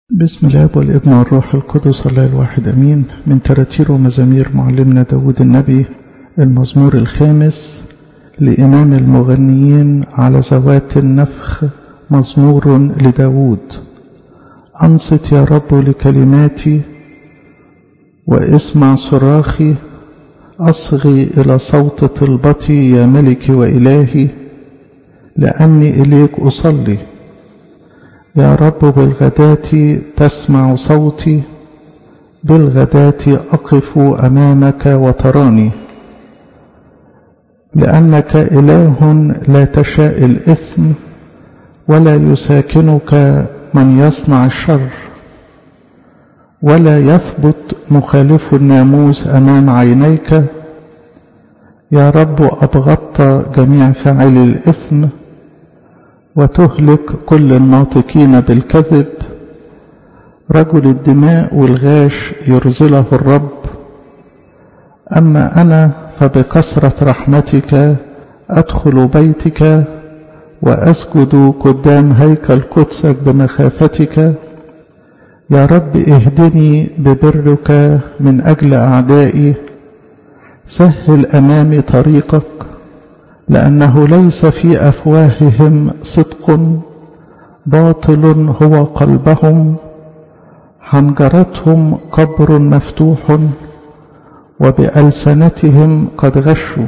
بسم الاب والابن والروح القدس الله الواحد امين من تراتير ومزامير معلمنا داود النبي المزمور الخامس لامام المغنيين على ذوات النفخ مزمور لداود انصت يا رب لكلماتي واسمع صراخي اصغي الى صوت طلبتي يا ملكي والهي لاني اليك اصلي يا رب بالغداة تسمع صوتي بالغداة أقف أمامك وتراني لأنك إله لا تشاء الإثم ولا يساكنك من يصنع الشر ولا يثبت مخالف الناموس أمام عينيك يا رب أبغضت جميع فاعل الإثم وتهلك كل الناطقين بالكذب رجل الدماء والغاش يرزله الرب أما أنا فبكثرة رحمتك أدخل بيتك وأسجد قدام هيكل قدسك بمخافتك يا رب اهدني ببرك من أجل أعدائي سهل أمامي طريقك لأنه ليس في أفواههم صدق باطل هو قلبهم حنجرتهم قبر مفتوح وبألسنتهم قد غشوا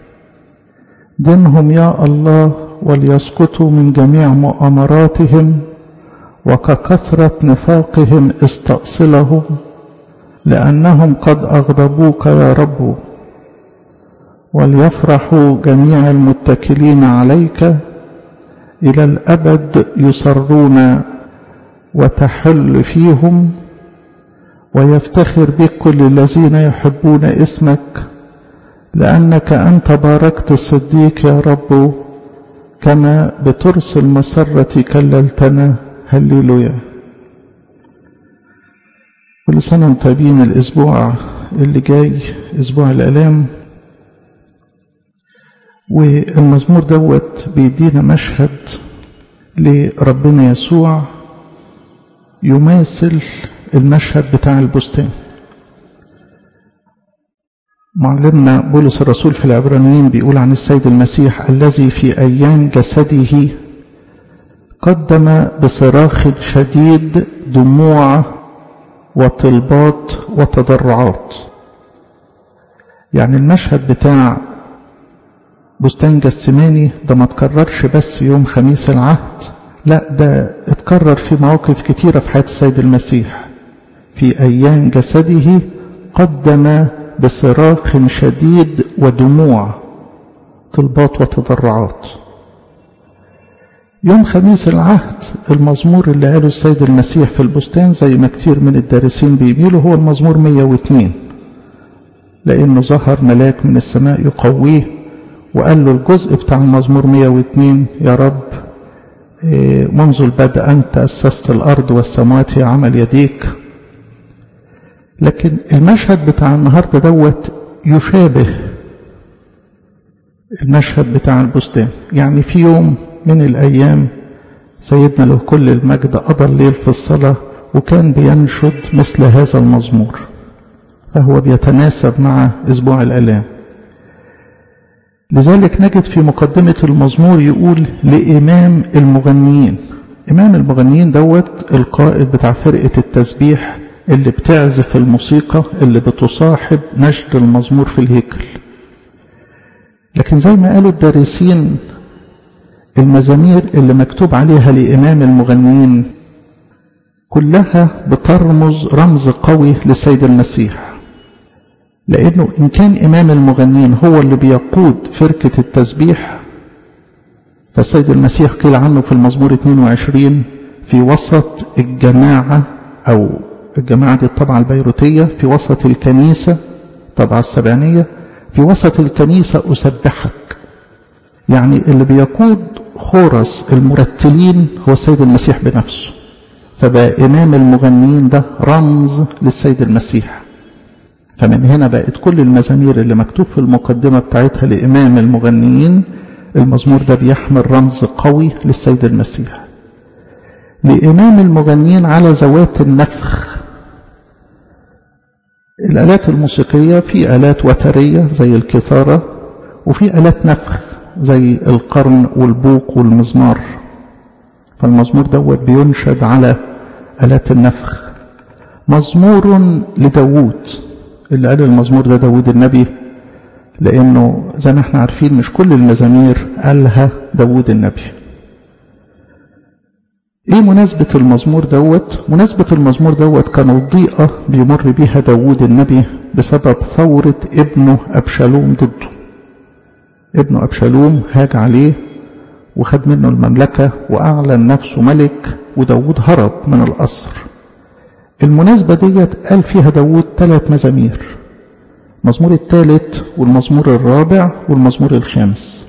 دنهم يا الله وليسقطوا من جميع مؤامراتهم وككثرة نفاقهم استأصلهم لأنهم قد أغضبوك يا رب وليفرح جميع المتكلين عليك إلى الأبد يصرون وتحل فيهم ويفتخر بك كل الذين يحبون اسمك لأنك أنت باركت الصديق يا رب كما بترسل مسرة كللتنا هللويا كل سنة وانتم طيبين الأسبوع اللي جاي أسبوع الآلام والمزمور دوت بيدينا مشهد لربنا يسوع يماثل المشهد بتاع البستان معلمنا بولس الرسول في العبرانيين بيقول عن السيد المسيح الذي في أيام جسده قدم بصراخ شديد دموع وطلبات وتضرعات يعني المشهد بتاع بستان جسماني ده ما تكررش بس يوم خميس العهد لا ده اتكرر في مواقف كتيرة في حياة السيد المسيح في أيام جسده قدم بصراخ شديد ودموع طلبات وتضرعات يوم خميس العهد المزمور اللي قاله السيد المسيح في البستان زي ما كتير من الدارسين بيميلوا هو المزمور 102 لأنه ظهر ملاك من السماء يقويه وقال له الجزء بتاع المزمور 102 يا رب منذ البدء أنت أسست الأرض والسماوات هي عمل يديك لكن المشهد بتاع النهاردة دوت يشابه المشهد بتاع البستان يعني في يوم من الأيام سيدنا له كل المجد قضى الليل في الصلاة وكان بينشد مثل هذا المزمور فهو بيتناسب مع أسبوع الآلام لذلك نجد في مقدمة المزمور يقول لإمام المغنيين إمام المغنيين دوت القائد بتاع فرقة التسبيح اللي بتعزف الموسيقى اللي بتصاحب نشد المزمور في الهيكل لكن زي ما قالوا الدارسين المزامير اللي مكتوب عليها لإمام المغنيين كلها بترمز رمز قوي للسيد المسيح لأنه إن كان إمام المغنين هو اللي بيقود فرقة التسبيح فالسيد المسيح قيل عنه في المزمور 22 في وسط الجماعة أو الجماعة دي الطبعة البيروتية في وسط الكنيسة طبعة السبعينية في وسط الكنيسة أسبحك يعني اللي بيقود خورس المرتلين هو السيد المسيح بنفسه فبقى إمام المغنيين ده رمز للسيد المسيح فمن هنا بقت كل المزامير اللي مكتوب في المقدمة بتاعتها لإمام المغنيين المزمور ده بيحمل رمز قوي للسيد المسيح لإمام المغنيين على ذوات النفخ الآلات الموسيقية في آلات وترية زي الكثارة وفي آلات نفخ زي القرن والبوق والمزمار فالمزمور دوت بينشد على آلات النفخ مزمور لداوود اللي قال المزمور ده داوود النبي لأنه زي ما احنا عارفين مش كل المزامير قالها داوود النبي ايه مناسبة المزمور دوت مناسبة المزمور دوت كانت ضيقة بيمر بيها داوود النبي بسبب ثورة ابنه أبشالوم ضده ابنه أبشالوم هاج عليه وخد منه المملكة وأعلن نفسه ملك وداود هرب من القصر المناسبة ديت قال فيها داود ثلاث مزامير المزمور الثالث والمزمور الرابع والمزمور الخامس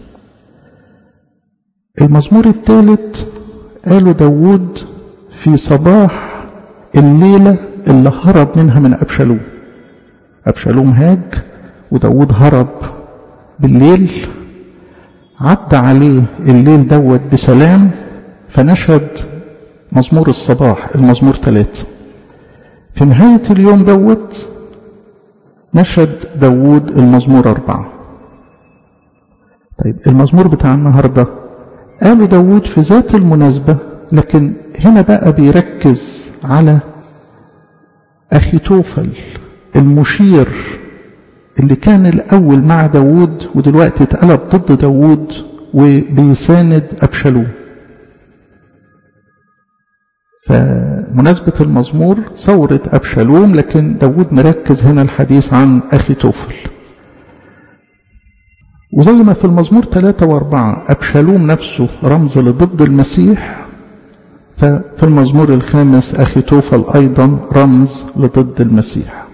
المزمور الثالث قاله داود في صباح الليلة اللي هرب منها من أبشالوم أبشالوم هاج وداود هرب بالليل عدى عليه الليل دوت بسلام فنشد مزمور الصباح المزمور ثلاثة في نهاية اليوم دوت نشد داود المزمور أربعة طيب المزمور بتاع النهاردة قالوا داود في ذات المناسبة لكن هنا بقى بيركز على أخي توفل المشير اللي كان الأول مع داود ودلوقتي اتقلب ضد داود وبيساند أبشالوم فمناسبة المزمور ثورة أبشالوم لكن داود مركز هنا الحديث عن أخي توفل وزي ما في المزمور ثلاثة وأربعة أبشالوم نفسه رمز لضد المسيح ففي المزمور الخامس أخي توفل أيضا رمز لضد المسيح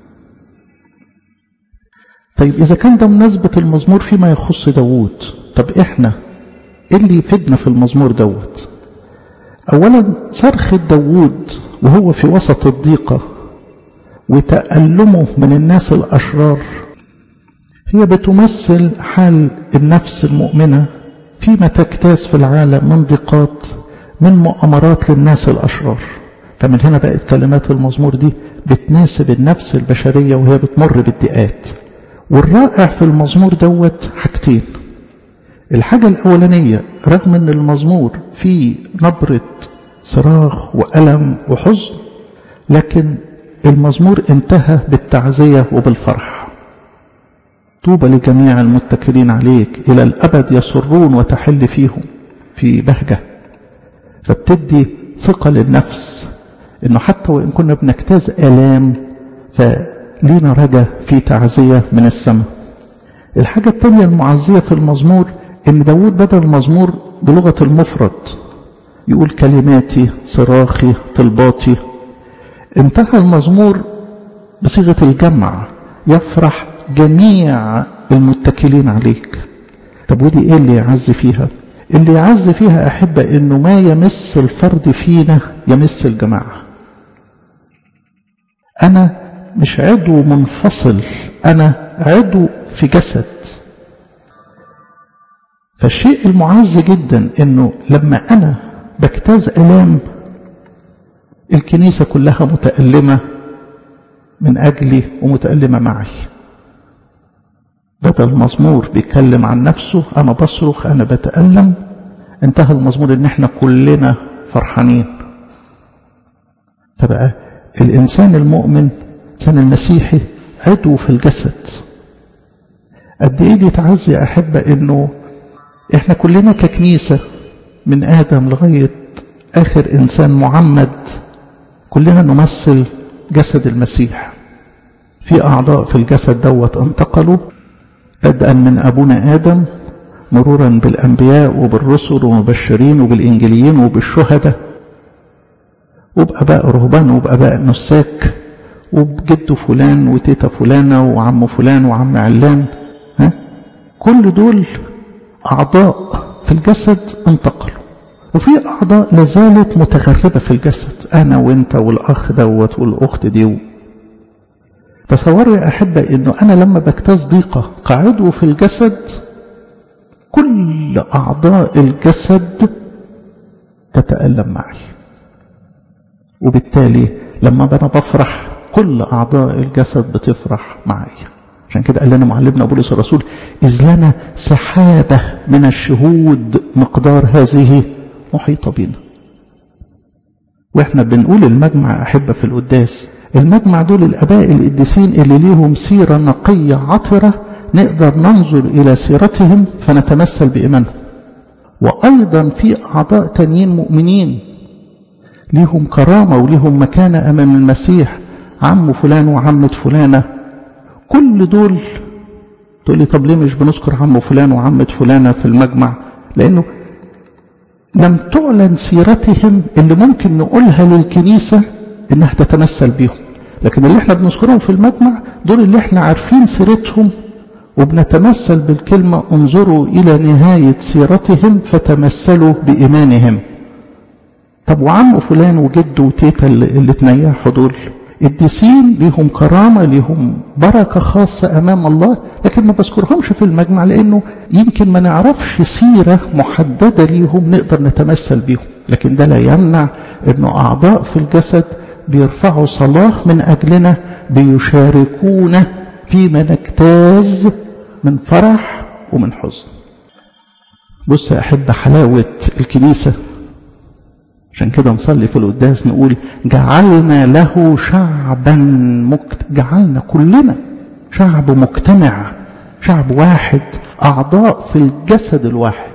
طيب إذا كان ده مناسبة المزمور فيما يخص داوود طب إحنا إيه اللي يفيدنا في المزمور دوت أولا صرخة داوود وهو في وسط الضيقة وتألمه من الناس الأشرار هي بتمثل حال النفس المؤمنة فيما تجتاز في العالم من ضيقات من مؤامرات للناس الأشرار فمن هنا بقت كلمات المزمور دي بتناسب النفس البشرية وهي بتمر بالضيقات والرائع في المزمور دوت حاجتين الحاجة الأولانية رغم أن المزمور فيه نبرة صراخ وألم وحزن لكن المزمور انتهى بالتعزية وبالفرح طوبى لجميع المتكلين عليك إلى الأبد يسرون وتحل فيهم في بهجة فبتدي ثقة للنفس إنه حتى وإن كنا بنجتاز آلام فلينا رجا في تعزية من السماء الحاجة الثانية المعزية في المزمور إن داود بدل المزمور بلغة المفرد يقول كلماتي صراخي طلباتي انتهى المزمور بصيغة الجمع يفرح جميع المتكلين عليك طب ودي ايه اللي يعز فيها اللي يعز فيها احب انه ما يمس الفرد فينا يمس الجماعة انا مش عضو منفصل انا عضو في جسد فالشيء المعز جدا انه لما انا بجتاز الام الكنيسة كلها متألمة من اجلي ومتألمة معي بدل المزمور بيتكلم عن نفسه انا بصرخ انا بتألم انتهى المزمور ان احنا كلنا فرحانين فبقى الانسان المؤمن الانسان المسيحي عضو في الجسد قد ايه دي تعزي يا احبه انه احنا كلنا ككنيسه من ادم لغايه اخر انسان معمد كلنا نمثل جسد المسيح في اعضاء في الجسد دوت انتقلوا بدءا من ابونا ادم مرورا بالانبياء وبالرسل ومبشرين وبالانجيليين وبالشهداء وباباء رهبان وباباء نساك وبجد فلان وتيتا فلانة وعم فلان وعم علان ها؟ كل دول أعضاء في الجسد انتقلوا وفي أعضاء لازالت متغربة في الجسد أنا وأنت والأخ دوت والأخت دي تصوروا يا أحبة أنه أنا لما بجتاز ضيقة كعضو في الجسد كل أعضاء الجسد تتألم معي وبالتالي لما أنا بفرح كل أعضاء الجسد بتفرح معايا عشان كده قال لنا معلمنا بولس الرسول إذ لنا سحابة من الشهود مقدار هذه محيطة بنا واحنا بنقول المجمع أحبة في القداس المجمع دول الأباء القديسين اللي ليهم سيرة نقية عطرة نقدر ننظر إلى سيرتهم فنتمثل بإيمانهم وأيضا في أعضاء تانيين مؤمنين ليهم كرامة وليهم مكانة أمام المسيح عم فلان وعمة فلانة كل دول تقول لي طب ليه مش بنذكر عم فلان وعمة فلانة في المجمع لأنه لم تعلن سيرتهم اللي ممكن نقولها للكنيسة إنها تتمثل بيهم لكن اللي احنا بنذكرهم في المجمع دول اللي احنا عارفين سيرتهم وبنتمثل بالكلمة انظروا إلى نهاية سيرتهم فتمثلوا بإيمانهم طب وعم فلان وجد وتيتا اللي, اللي تنيحوا دول الديسين ليهم كرامة ليهم بركة خاصة أمام الله لكن ما بذكرهمش في المجمع لأنه يمكن ما نعرفش سيرة محددة ليهم نقدر نتمثل بيهم لكن ده لا يمنع أنه أعضاء في الجسد بيرفعوا صلاة من أجلنا بيشاركونا فيما نجتاز من فرح ومن حزن بص يا أحب حلاوة الكنيسة عشان كده نصلي في القداس نقول جعلنا له شعبا مكت... جعلنا كلنا شعب مجتمع شعب واحد أعضاء في الجسد الواحد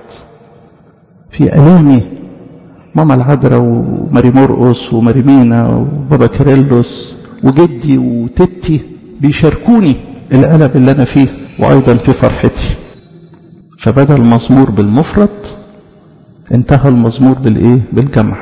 في ألامي ماما العذراء وماري مرقس وماري مينا وبابا كيرلس وجدي وتتي بيشاركوني الألم اللي أنا فيه وأيضا في فرحتي فبدأ المزمور بالمفرد انتهى المزمور بالإيه؟ بالجمع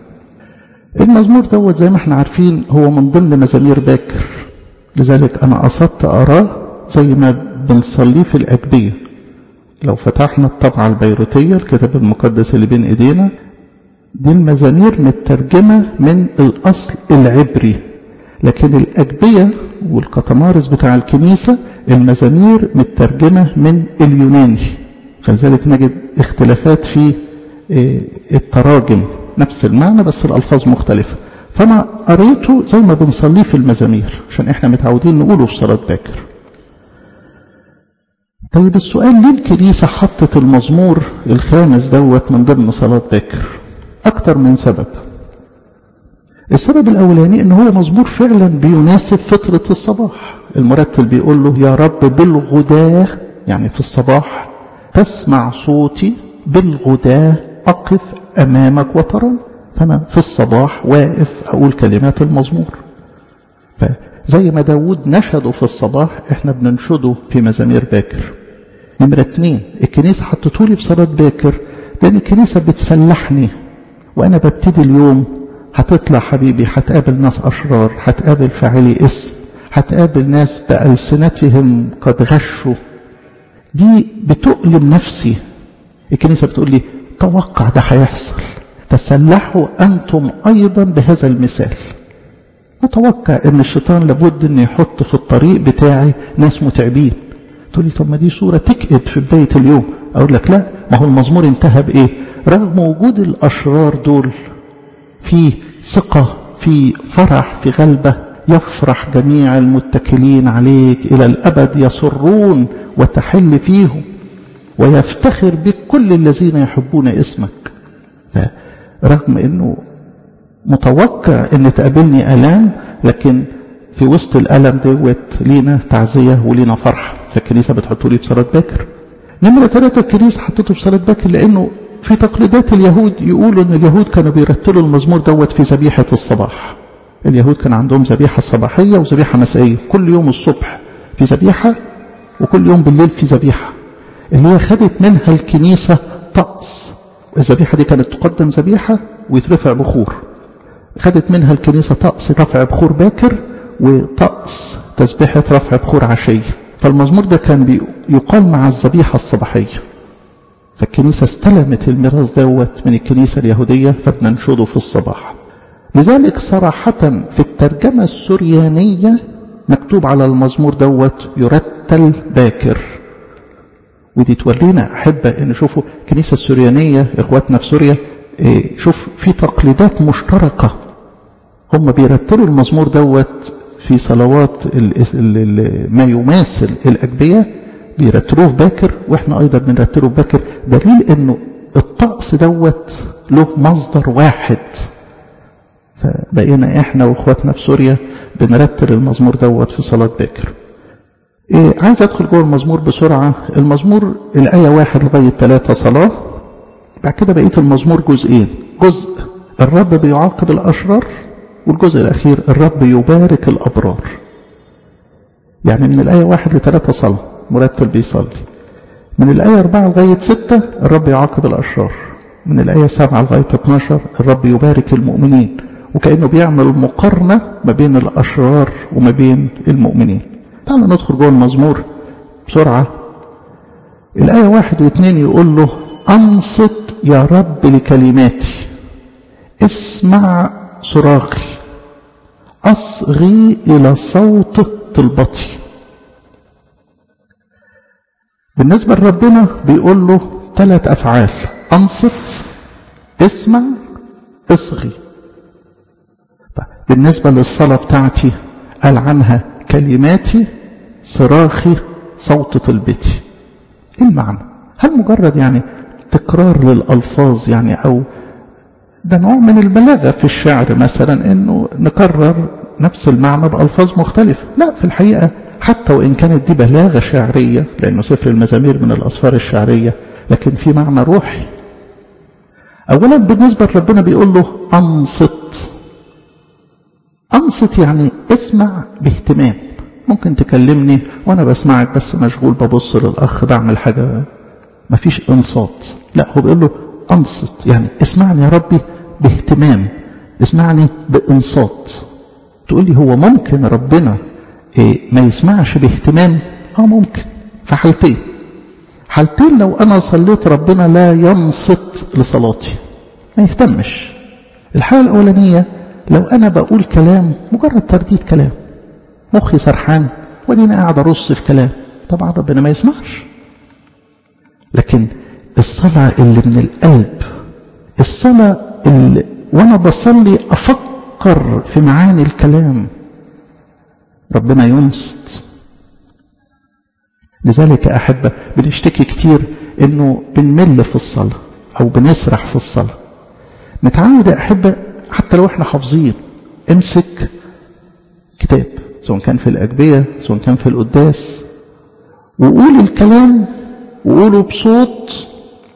المزمور دوت زي ما احنا عارفين هو من ضمن مزامير باكر لذلك أنا قصدت أراه زي ما بنصليه في الأجبية لو فتحنا الطبعة البيروتية الكتاب المقدس اللي بين إيدينا دي المزامير مترجمة من الأصل العبري لكن الأجبية والقطمارس بتاع الكنيسة المزامير مترجمة من اليوناني فلذلك نجد اختلافات في التراجم نفس المعنى بس الألفاظ مختلفة فأنا قريته زي ما بنصليه في المزامير عشان احنا متعودين نقوله في صلاة باكر طيب السؤال ليه الكنيسة حطت المزمور الخامس دوت من ضمن صلاة باكر أكتر من سبب السبب الأولاني إن هو مزمور فعلا بيناسب فترة الصباح المرتل بيقول له يا رب بالغداة يعني في الصباح تسمع صوتي بالغداة أقف أمامك وترى فأنا في الصباح واقف أقول كلمات المزمور فزي ما داود نشده في الصباح احنا بننشده في مزامير باكر نمرة اتنين الكنيسة حطتولي في صلاة باكر لأن الكنيسة بتسلحني وأنا ببتدي اليوم هتطلع حبيبي هتقابل ناس أشرار هتقابل فاعلي اسم هتقابل ناس بألسنتهم قد غشوا دي بتؤلم نفسي الكنيسة بتقول لي توقع ده هيحصل تسلحوا أنتم أيضا بهذا المثال متوقع ان الشيطان لابد ان يحط في الطريق بتاعي ناس متعبين تقول لي طب ما دي صورة تكئب في بداية اليوم اقول لك لا ما هو المزمور انتهى بايه رغم وجود الاشرار دول في ثقة في فرح في غلبة يفرح جميع المتكلين عليك إلى الأبد يسرون وتحل فيهم ويفتخر بك كل الذين يحبون اسمك فرغم أنه متوقع أن تقابلني ألام لكن في وسط الألم دوت لينا تعزية ولينا فرح فالكنيسة بتحطه لي في صلاة باكر نمرة ثلاثة الكنيسة حطته في صلاة باكر لأنه في تقليدات اليهود يقولوا ان اليهود كانوا بيرتلوا المزمور دوت في ذبيحة الصباح اليهود كان عندهم ذبيحة صباحية وذبيحة مسائية كل يوم الصبح في ذبيحة وكل يوم بالليل في ذبيحة اللي هي خدت منها الكنيسة طقس الذبيحة دي كانت تقدم ذبيحة ويترفع بخور خدت منها الكنيسة طقس رفع بخور باكر وطقس تسبيحة رفع بخور عشية فالمزمور ده كان يقال مع الذبيحة الصباحية فالكنيسة استلمت الميراث دوت من الكنيسة اليهودية فبننشده في الصباح لذلك صراحة في الترجمة السريانية مكتوب على المزمور دوت يرتل باكر ودي تورينا أحبة أن شوفوا الكنيسة السريانية إخواتنا في سوريا شوف في تقليدات مشتركة هم بيرتلوا المزمور دوت في صلوات ال ال ما يماثل الأجبية بيرتلوه باكر واحنا ايضا بنرتله باكر دليل انه الطقس دوت له مصدر واحد فبقينا احنا واخواتنا في سوريا بنرتل المزمور دوت في صلاة باكر إيه عايز ادخل جوه المزمور بسرعة المزمور الآية واحد لغاية ثلاثة صلاة بعد كده بقية المزمور جزئين جزء الرب بيعاقب الأشرار والجزء الأخير الرب يبارك الأبرار يعني من الآية واحد لثلاثة صلاة مرتل بيصلي من الآية أربعة لغاية ستة الرب يعاقب الأشرار من الآية سبعة لغاية 12 الرب يبارك المؤمنين وكأنه بيعمل مقارنة ما بين الأشرار وما بين المؤمنين تعالوا ندخل جوه المزمور بسرعة الآية واحد واثنين يقول له أنصت يا رب لكلماتي اسمع صراخي أصغي إلى صوت طلبتي بالنسبة لربنا بيقول له ثلاث أفعال أنصت اسمع اصغي طيب بالنسبة للصلاة بتاعتي قال عنها كلماتي صراخي صوت طلبتي ايه المعنى هل مجرد يعني تكرار للألفاظ يعني أو ده نوع من البلاغة في الشعر مثلا انه نكرر نفس المعنى بألفاظ مختلفة لا في الحقيقة حتى وإن كانت دي بلاغة شعرية لأنه سفر المزامير من الأسفار الشعرية لكن في معنى روحي أولا بالنسبة لربنا بيقول له أنصت أنصت يعني اسمع باهتمام ممكن تكلمني وأنا بسمعك بس مشغول ببص للأخ بعمل حاجة مفيش انصات لا هو بيقول له أنصت يعني اسمعني يا ربي باهتمام اسمعني بإنصات تقول لي هو ممكن ربنا إيه ما يسمعش باهتمام اه ممكن في حالتين حالتين لو انا صليت ربنا لا ينصت لصلاتي ما يهتمش الحالة الاولانية لو انا بقول كلام مجرد ترديد كلام مخي سرحان ودينا قاعد ارص في كلام طبعا ربنا ما يسمعش لكن الصلاة اللي من القلب الصلاة اللي وانا بصلي افكر في معاني الكلام ربنا ينصت لذلك أحبة بنشتكي كتير إنه بنمل في الصلاة أو بنسرح في الصلاة نتعود يا أحبة حتى لو إحنا حافظين امسك كتاب سواء كان في الأجبية سواء كان في القداس وقول الكلام وقوله بصوت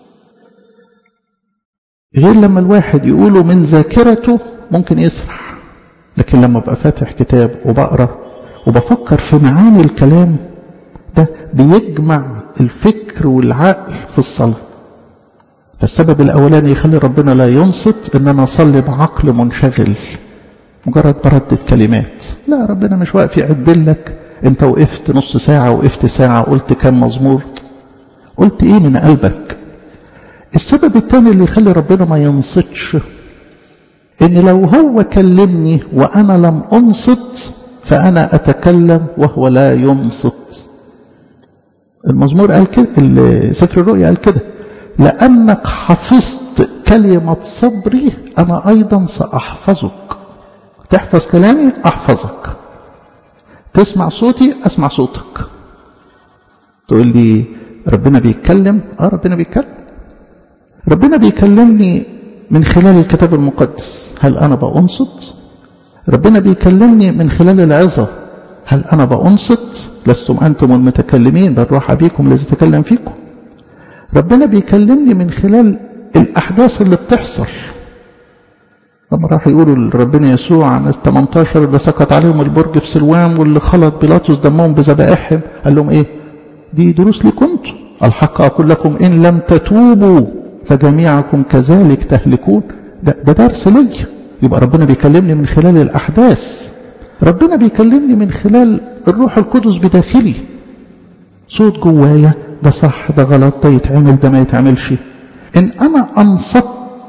غير لما الواحد يقوله من ذاكرته ممكن يسرح لكن لما ابقى فاتح كتاب وبقرا وبفكر في معاني الكلام ده بيجمع الفكر والعقل في الصلاة فالسبب الأولاني يخلي ربنا لا ينصت إن أنا أصلي بعقل منشغل مجرد بردد كلمات لا ربنا مش واقف يعدل لك أنت وقفت نص ساعة وقفت ساعة قلت كم مزمور قلت إيه من قلبك السبب الثاني اللي يخلي ربنا ما ينصتش إن لو هو كلمني وأنا لم أنصت فأنا أتكلم وهو لا ينصت المزمور قال كده سفر الرؤيا قال كده لأنك حفظت كلمة صبري أنا أيضا سأحفظك تحفظ كلامي أحفظك تسمع صوتي أسمع صوتك تقول لي ربنا بيتكلم آه ربنا بيتكلم ربنا بيكلمني من خلال الكتاب المقدس هل أنا بأنصت ربنا بيكلمني من خلال العظة هل أنا بأنصت لستم أنتم المتكلمين بل روح أبيكم الذي يتكلم فيكم ربنا بيكلمني من خلال الأحداث اللي بتحصل لما راح يقولوا لربنا يسوع عن ال 18 اللي سقط عليهم البرج في سلوان واللي خلط بيلاطس دمهم بذبائحهم قال لهم ايه دي دروس لي كنت الحق أقول لكم إن لم تتوبوا فجميعكم كذلك تهلكون ده, ده درس لي يبقى ربنا بيكلمني من خلال الأحداث ربنا بيكلمني من خلال الروح القدس بداخلي صوت جوايا ده صح ده غلط ده يتعمل ده ما يتعملش إن أنا أنصت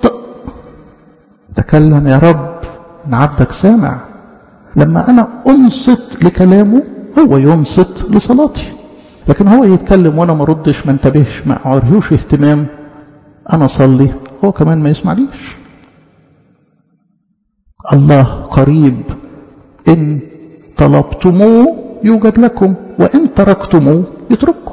تكلم يا رب إن عبدك سامع لما أنا أنصت لكلامه هو ينصت لصلاتي لكن هو يتكلم وأنا ما ردش ما انتبهش ما أعرهوش اهتمام أنا أصلي هو كمان ما يسمعليش الله قريب إن طلبتموه يوجد لكم وإن تركتموه يترككم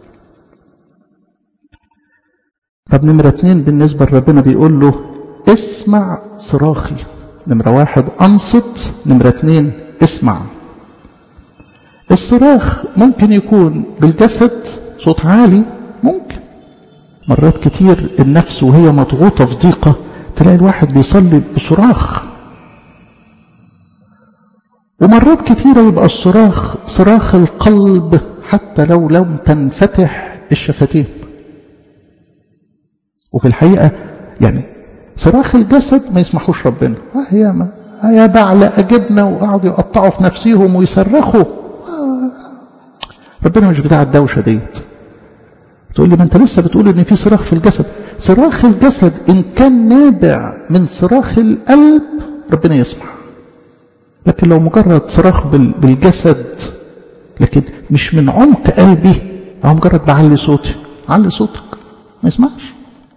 طب نمرة اتنين بالنسبة لربنا بيقول له اسمع صراخي نمرة واحد أنصت نمرة اتنين اسمع الصراخ ممكن يكون بالجسد صوت عالي ممكن مرات كتير النفس وهي مضغوطة في ضيقة تلاقي الواحد بيصلي بصراخ ومرات كتيرة يبقى الصراخ صراخ القلب حتى لو لم تنفتح الشفتين وفي الحقيقة يعني صراخ الجسد ما يسمحوش ربنا آه يا ما آه يا بعل أجبنا وقعدوا يقطعوا في نفسيهم ويصرخوا آه ربنا مش بتاع الدوشة ديت تقول لي ما انت لسه بتقول ان في صراخ في الجسد صراخ الجسد ان كان نابع من صراخ القلب ربنا يسمع لكن لو مجرد صراخ بالجسد لكن مش من عمق قلبي او مجرد بعلي صوتي علي صوتك ما يسمعش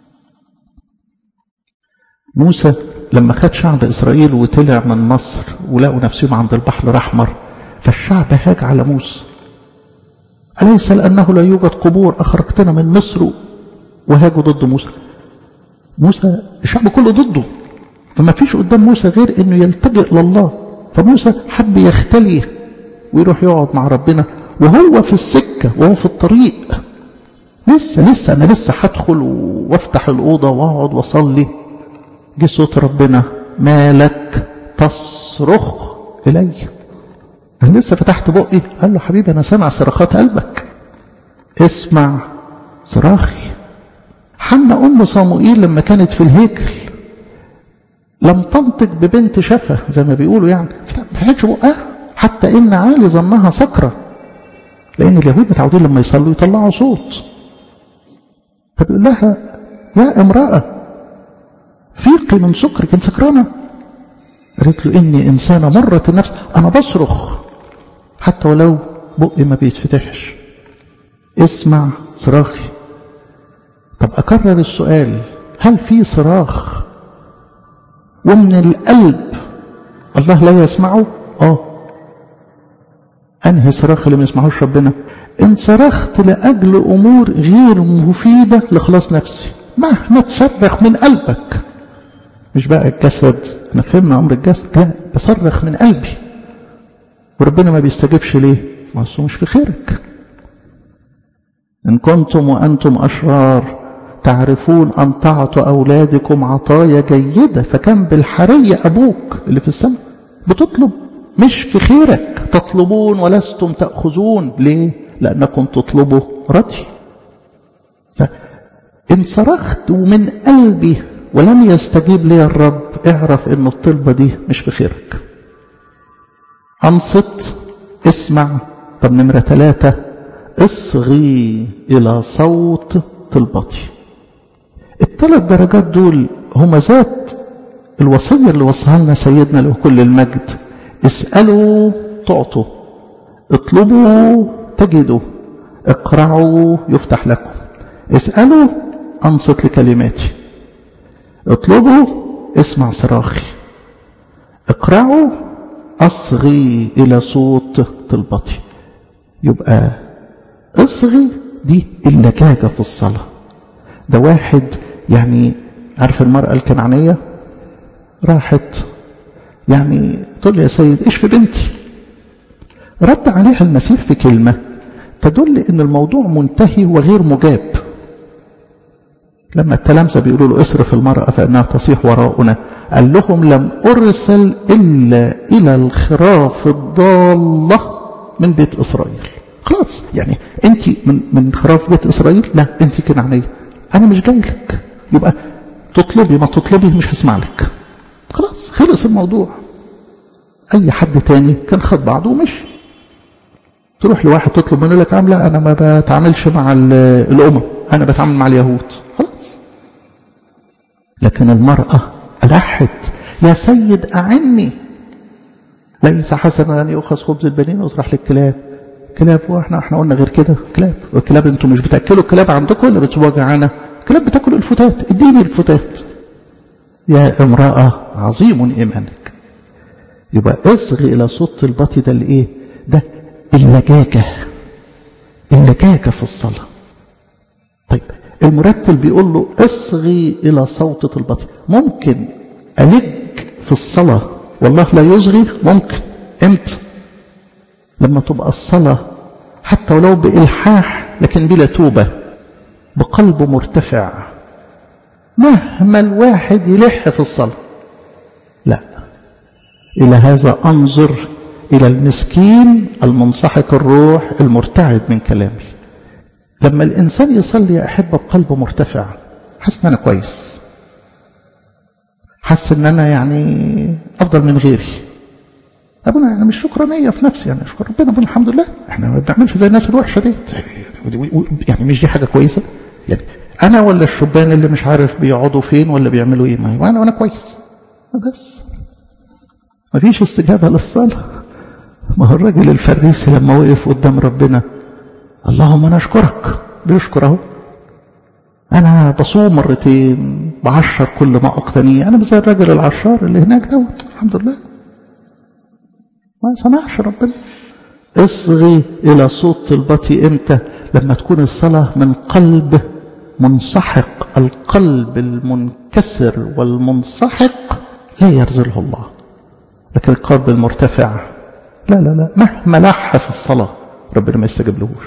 موسى لما خد شعب إسرائيل وطلع من مصر ولقوا نفسهم عند البحر الأحمر فالشعب هاج على موسى أليس لأنه لا يوجد قبور أخرجتنا من مصر وهاجوا ضد موسى موسى الشعب كله ضده فما فيش قدام موسى غير أنه يلتجئ لله فموسى حب يختلي ويروح يقعد مع ربنا وهو في السكة وهو في الطريق لسه لسه أنا لسه هدخل وافتح الأوضة واقعد واصلي جه صوت ربنا مالك تصرخ إلي أنا لسه فتحت بقي قال له حبيبي أنا سامع صراخات قلبك اسمع صراخي حنا أم صموئيل لما كانت في الهيكل لم تنطق ببنت شفة زي ما بيقولوا يعني ما فتحتش بقها حتى إن عالي ظنها سكرة لأن اليهود متعودين لما يصلوا يطلعوا صوت فبيقول لها يا امرأة فيقي من سكرك انت سكرانة قالت له إني إنسانة مرة النفس أنا بصرخ حتى ولو بقي ما بيتفتحش اسمع صراخي طب أكرر السؤال هل في صراخ ومن القلب الله لا يسمعه آه أنهي صراخ اللي ما يسمعوش ربنا إن صرخت لأجل أمور غير مفيدة لخلاص نفسي مهما تصرخ من قلبك مش بقى الجسد احنا فهمنا امر الجسد لا بصرخ من قلبي وربنا ما بيستجيبش ليه ما هو مش في خيرك ان كنتم وانتم اشرار تعرفون ان تعطوا اولادكم عطايا جيده فكان بالحريه ابوك اللي في السماء بتطلب مش في خيرك تطلبون ولستم تاخذون ليه لانكم تطلبوا رضي فان صرخت ومن قلبي ولم يستجيب لي الرب اعرف ان الطلبة دي مش في خيرك انصت اسمع طب نمرة ثلاثة اصغي الى صوت طلبتي الثلاث درجات دول هما ذات الوصية اللي وصلها لنا سيدنا له كل المجد اسألوا تعطوا اطلبوا تجدوا اقرعوا يفتح لكم اسألوا انصت لكلماتي اطلبوا اسمع صراخي اقرعوا اصغي الى صوت طلبتي يبقى اصغي دي اللجاجة في الصلاة ده واحد يعني عارف المرأة الكنعانية راحت يعني تقول لي يا سيد ايش في بنتي رد عليها المسيح في كلمة تدل ان الموضوع منتهي وغير مجاب لما التلامذة بيقولوا له اصرف المرأة فإنها تصيح وراءنا قال لهم لم أرسل إلا إلى الخراف الضالة من بيت إسرائيل خلاص يعني أنت من من خراف بيت إسرائيل لا أنت كنعانية أنا مش جاي لك يبقى تطلبي ما تطلبي مش هسمع لك خلاص خلص الموضوع أي حد تاني كان خد بعضه ومشي تروح لواحد تطلب منه لك عاملة أنا ما بتعاملش مع الأمم أنا بتعامل مع اليهود خلاص لكن المرأة ألحت يا سيد أعني ليس حسنا أن يؤخذ خبز البنين ويطرح للكلاب كلاب واحنا احنا قلنا غير كده كلاب الكلاب انتوا مش بتاكلوا الكلاب عندكم ولا بتسيبوها جعانه كلاب بتاكل الفتات اديني الفتات يا امراه عظيم ايمانك يبقى اصغي الى صوت البطي ده الايه ده اللجاجة اللجاجة في الصلاة طيب المرتل بيقول له اصغي الى صوت البطي ممكن ألج في الصلاة والله لا يصغي ممكن امتى لما تبقى الصلاة حتى ولو بإلحاح لكن بلا توبة بقلب مرتفع مهما الواحد يلح في الصلاة لا إلى هذا أنظر إلى المسكين المنسحق الروح المرتعد من كلامي لما الإنسان يصلي يا أحبة بقلب مرتفع حس إن أنا كويس حس إن أنا يعني أفضل من غيري أبونا يعني مش شكرانية في نفسي يعني أشكر ربنا أبونا الحمد لله إحنا ما بنعملش زي الناس الوحشة دي يعني مش دي حاجة كويسة يعني أنا ولا الشبان اللي مش عارف بيقعدوا فين ولا بيعملوا إيه ما وأنا وأنا كويس بس ما فيش استجابة للصلاة ما هو الراجل الفريسي لما وقف قدام ربنا اللهم أنا أشكرك بيشكر أهو أنا بصوم مرتين بعشر كل ما أقتنيه أنا زي الراجل العشار اللي هناك دوت الحمد لله ما سمعش ربنا اصغي إلى صوت البطي إمتى لما تكون الصلاة من قلب منسحق القلب المنكسر والمنسحق لا يرزله الله لكن القلب المرتفع لا لا لا مهما لح في الصلاة ربنا ما يستجيب لهوش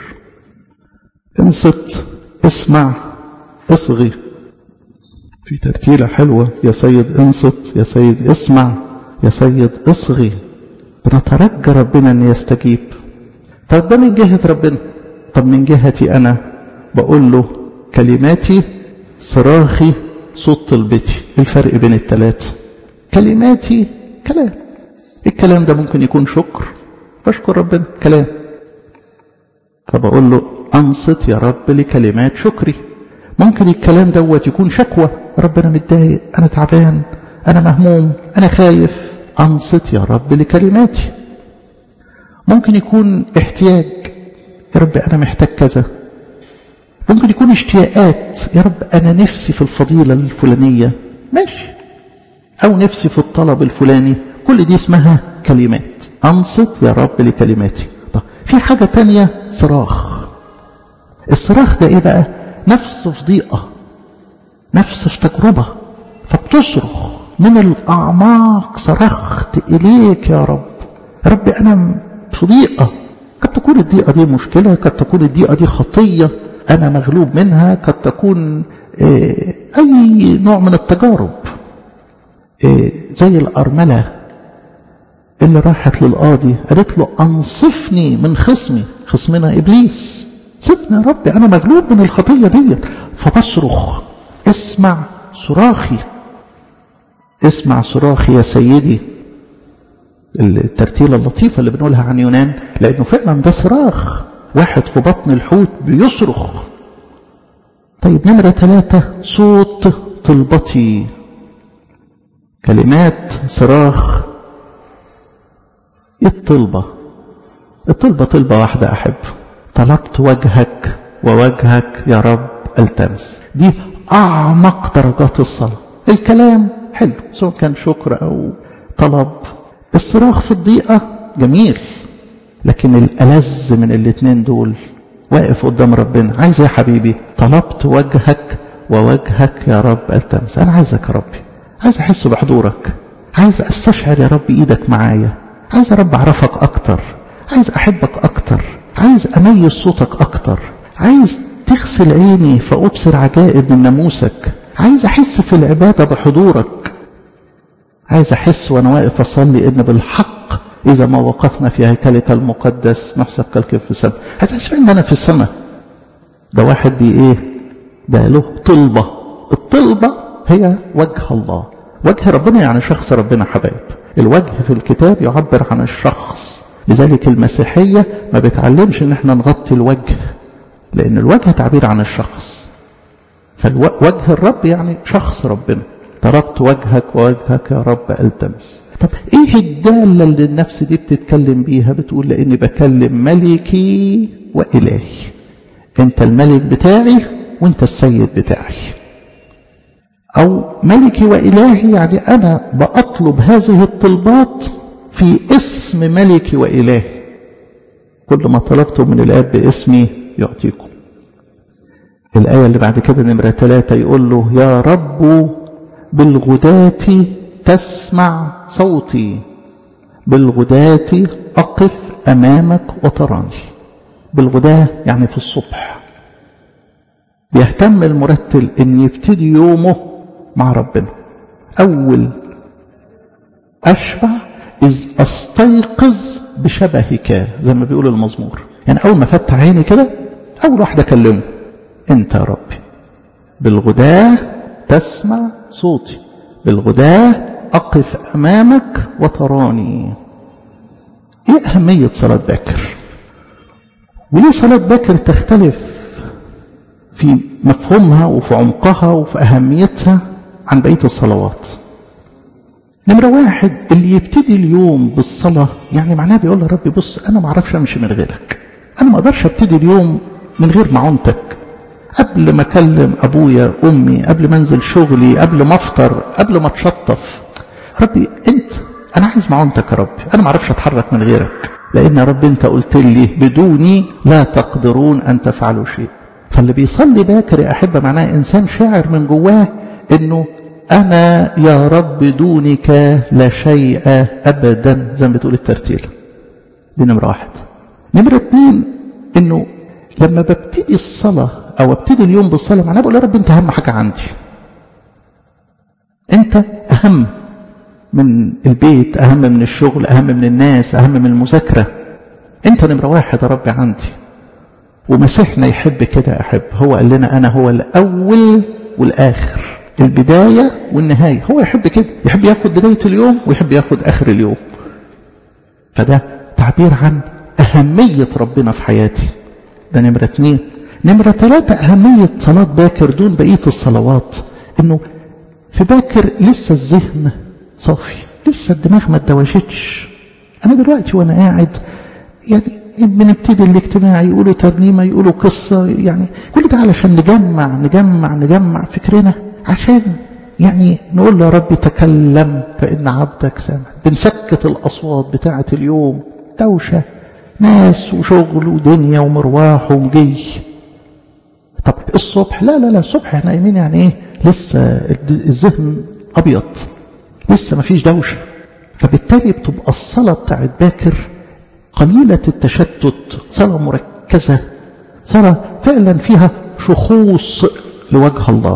انصت اسمع اصغي في ترتيلة حلوة يا سيد انصت يا سيد اسمع يا سيد اصغي بنترجى ربنا ان يستجيب طب ده من جهة ربنا طب من جهتي انا بقول له كلماتي صراخي صوت طلبتي الفرق بين الثلاثة كلماتي كلام الكلام ده ممكن يكون شكر بشكر ربنا كلام فبقول له أنصت يا رب لكلمات شكري ممكن الكلام دوت يكون شكوى رب أنا متضايق أنا تعبان أنا مهموم أنا خايف أنصت يا رب لكلماتي ممكن يكون احتياج يا رب أنا محتاج كذا ممكن يكون اشتياقات يا رب أنا نفسي في الفضيلة الفلانية ماشي أو نفسي في الطلب الفلاني كل دي اسمها كلمات أنصت يا رب لكلماتي طب في حاجة تانية صراخ الصراخ ده ايه بقى نفس في ضيقة نفس في تجربة فبتصرخ من الأعماق صرخت إليك يا رب يا رب أنا في ضيقة قد تكون الضيقة دي مشكلة قد تكون الضيقة دي خطية أنا مغلوب منها قد تكون أي نوع من التجارب زي الأرملة اللي راحت للقاضي قالت له أنصفني من خصمي خصمنا إبليس سيبني يا ربي أنا مغلوب من الخطية دي فبصرخ اسمع صراخي اسمع صراخي يا سيدي الترتيلة اللطيفة اللي بنقولها عن يونان لأنه فعلا ده صراخ واحد في بطن الحوت بيصرخ طيب نمرة ثلاثة صوت طلبتي كلمات صراخ الطلبة الطلبة طلبة واحدة أحب طلبت وجهك ووجهك يا رب التمس دي أعمق درجات الصلاة الكلام حلو سواء كان شكر أو طلب الصراخ في الضيقة جميل لكن الألذ من الاتنين دول واقف قدام ربنا عايز يا حبيبي طلبت وجهك ووجهك يا رب التمس أنا عايزك يا ربي عايز أحس بحضورك عايز أستشعر يا رب إيدك معايا عايز يا رب أعرفك أكتر عايز أحبك أكتر عايز أميز صوتك أكتر عايز تغسل عيني فأبصر عجائب من ناموسك عايز أحس في العبادة بحضورك عايز أحس وأنا واقف أصلي إن بالحق إذا ما وقفنا في هيكلك المقدس نحسب كالكف في السماء عايز أحس إن أنا في السماء ده واحد بي إيه ده له طلبة الطلبة هي وجه الله وجه ربنا يعني شخص ربنا حبايب الوجه في الكتاب يعبر عن الشخص لذلك المسيحية ما بتعلمش ان احنا نغطي الوجه لان الوجه تعبير عن الشخص فوجه الرب يعني شخص ربنا طلبت وجهك ووجهك يا رب التمس طب ايه الدالة اللي النفس دي بتتكلم بيها بتقول لاني بكلم ملكي والهي انت الملك بتاعي وانت السيد بتاعي أو ملكي وإلهي يعني أنا بأطلب هذه الطلبات في اسم ملكي وإلهي كل ما طلبتم من الآب باسمي يعطيكم الآية اللي بعد كده نمرة ثلاثة يقول له يا رب بالغداة تسمع صوتي بالغداة أقف أمامك وتراني بالغداة يعني في الصبح بيهتم المرتل أن يبتدي يومه مع ربنا أول أشبع إذ أستيقظ بشبهك زي ما بيقول المزمور يعني أول ما فتح عيني كده أول واحد أكلمه أنت يا ربي بالغداة تسمع صوتي بالغداة أقف أمامك وتراني إيه أهمية صلاة باكر وليه صلاة باكر تختلف في مفهومها وفي عمقها وفي أهميتها عن بقية الصلوات نمرة واحد اللي يبتدي اليوم بالصلاة يعني معناه بيقول له ربي بص أنا ما أعرفش أمشي من غيرك أنا ما أقدرش أبتدي اليوم من غير معونتك قبل ما أكلم أبويا أمي قبل ما أنزل شغلي قبل ما أفطر قبل ما أتشطف ربي أنت أنا عايز معونتك يا ربي أنا ما أعرفش أتحرك من غيرك لأن يا رب أنت قلت لي بدوني لا تقدرون أن تفعلوا شيء فاللي بيصلي باكر يا أحبة معناه إنسان شاعر من جواه إنه أنا يا رب دونك لا شيء أبدا زي ما بتقول الترتيل دي نمرة واحد نمرة اتنين إنه لما ببتدي الصلاة أو ابتدي اليوم بالصلاة معناه بقول يا رب أنت أهم حاجة عندي أنت أهم من البيت أهم من الشغل أهم من الناس أهم من المذاكرة أنت نمرة واحد يا رب عندي ومسيحنا يحب كده أحب هو قال لنا أنا هو الأول والآخر البداية والنهاية هو يحب كده يحب ياخد بداية اليوم ويحب ياخد آخر اليوم فده تعبير عن أهمية ربنا في حياتي ده نمرة اتنين نمرة ثلاثة أهمية صلاة باكر دون بقية الصلوات إنه في باكر لسه الذهن صافي لسه الدماغ ما اتدوشتش أنا دلوقتي وأنا قاعد يعني بنبتدي الاجتماع يقولوا ترنيمة يقولوا قصة يعني كل ده علشان نجمع نجمع نجمع فكرنا عشان يعني نقول له يا رب تكلم فإن عبدك سامع بنسكت الأصوات بتاعة اليوم دوشة ناس وشغل ودنيا ومرواح ومجي طب الصبح لا لا لا الصبح احنا قايمين يعني ايه لسه الذهن ابيض لسه ما فيش دوشه فبالتالي بتبقى الصلاه بتاعت باكر قليله التشتت صلاه مركزه صلاه فعلا فيها شخوص لوجه الله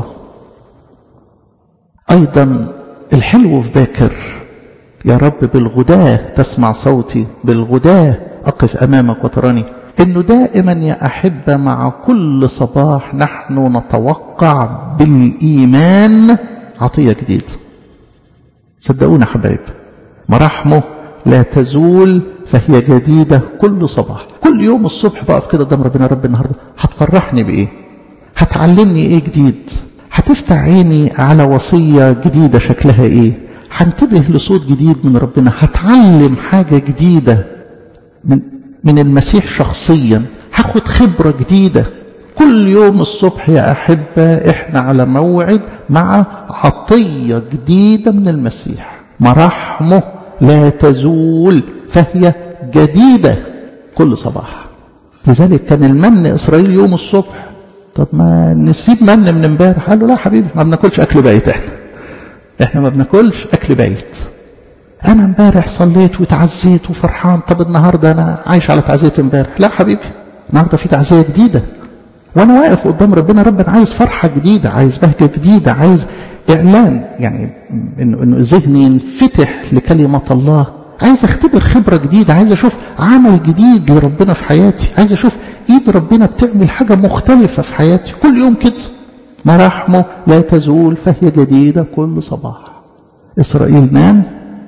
ايضا الحلو في باكر يا رب بالغداه تسمع صوتي بالغداه أقف أمامك وتراني إنه دائما يا أحبة مع كل صباح نحن نتوقع بالإيمان عطية جديدة صدقونا حبايب مراحمه لا تزول فهي جديدة كل صباح كل يوم الصبح بقف كده قدام ربنا رب النهاردة هتفرحني بإيه هتعلمني إيه جديد هتفتح عيني على وصية جديدة شكلها إيه هنتبه لصوت جديد من ربنا هتعلم حاجة جديدة من من المسيح شخصيا هاخد خبرة جديدة كل يوم الصبح يا أحبة إحنا على موعد مع عطية جديدة من المسيح مراحمه لا تزول فهي جديدة كل صباح لذلك كان المن إسرائيل يوم الصبح طب ما نسيب من من امبارح قال له لا حبيبي ما بناكلش أكل بايت احنا احنا ما بناكلش أكل بايت انا امبارح صليت وتعزيت وفرحان طب النهارده انا عايش على تعزيه امبارح لا حبيبي النهارده في تعزيه جديده وانا واقف قدام ربنا ربنا عايز فرحه جديده عايز بهجه جديده عايز اعلان يعني انه انه ذهني ينفتح لكلمه الله عايز اختبر خبره جديده عايز اشوف عمل جديد لربنا في حياتي عايز اشوف ايد ربنا بتعمل حاجه مختلفه في حياتي كل يوم كده مراحمه لا تزول فهي جديده كل صباح اسرائيل نام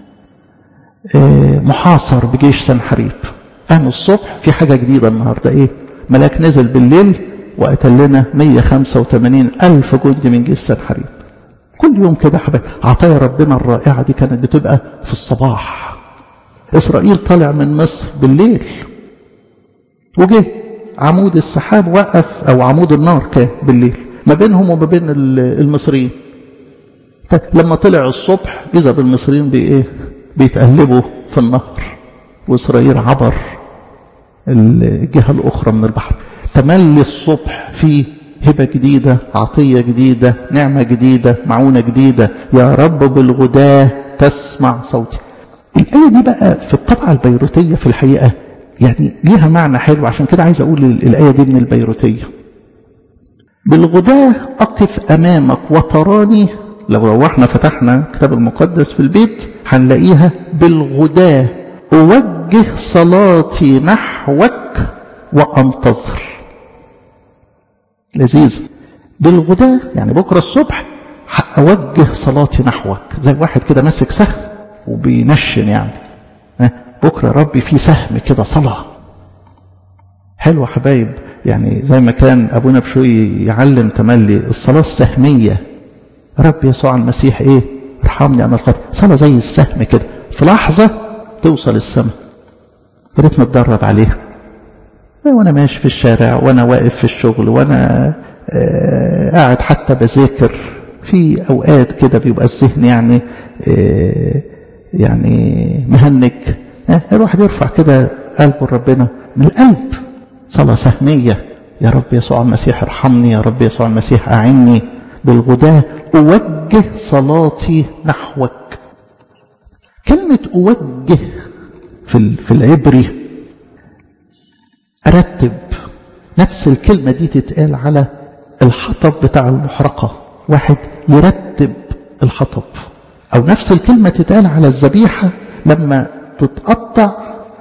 محاصر بجيش سنحريب قام الصبح في حاجة جديدة النهاردة ايه ملاك نزل بالليل وقتل لنا 185 ألف جندي من جيش سنحريب كل يوم كده حبايب عطايا ربنا الرائعة دي كانت بتبقى في الصباح إسرائيل طالع من مصر بالليل وجه عمود السحاب وقف أو عمود النار كان بالليل ما بينهم وما بين المصريين لما طلع الصبح إذا بالمصريين بإيه بيتقلبوا في النهر وإسرائيل عبر الجهة الأخرى من البحر تملي الصبح في هبة جديدة عطية جديدة نعمة جديدة معونة جديدة يا رب بالغداة تسمع صوتي الآية دي بقى في الطبعة البيروتية في الحقيقة يعني ليها معنى حلو عشان كده عايز أقول الآية دي من البيروتية بالغداة أقف أمامك وتراني لو روحنا فتحنا كتاب المقدس في البيت هنلاقيها بالغداة أوجه صلاتي نحوك وأنتظر لذيذ بالغداة يعني بكرة الصبح أوجه صلاتي نحوك زي واحد كده ماسك سهم وبينشن يعني بكرة ربي في سهم كده صلاة حلوة حبايب يعني زي ما كان أبونا بشوي يعلم تملي الصلاة السهمية رب يسوع المسيح إيه ارحمني أنا الخطأ صلاة زي السهم كده في لحظة توصل السماء يا ريت نتدرب عليها وانا ماشي في الشارع وانا واقف في الشغل وانا آه قاعد حتى بذاكر في اوقات كده بيبقى الذهن يعني آه يعني مهنج آه الواحد يرفع كده قلبه لربنا من القلب صلاة سهمية يا رب يسوع المسيح ارحمني يا رب يسوع المسيح أعني بالغداة أوجه صلاتي نحوك كلمة أوجه في في العبري أرتب نفس الكلمة دي تتقال على الحطب بتاع المحرقة واحد يرتب الحطب أو نفس الكلمة تتقال على الذبيحة لما تتقطع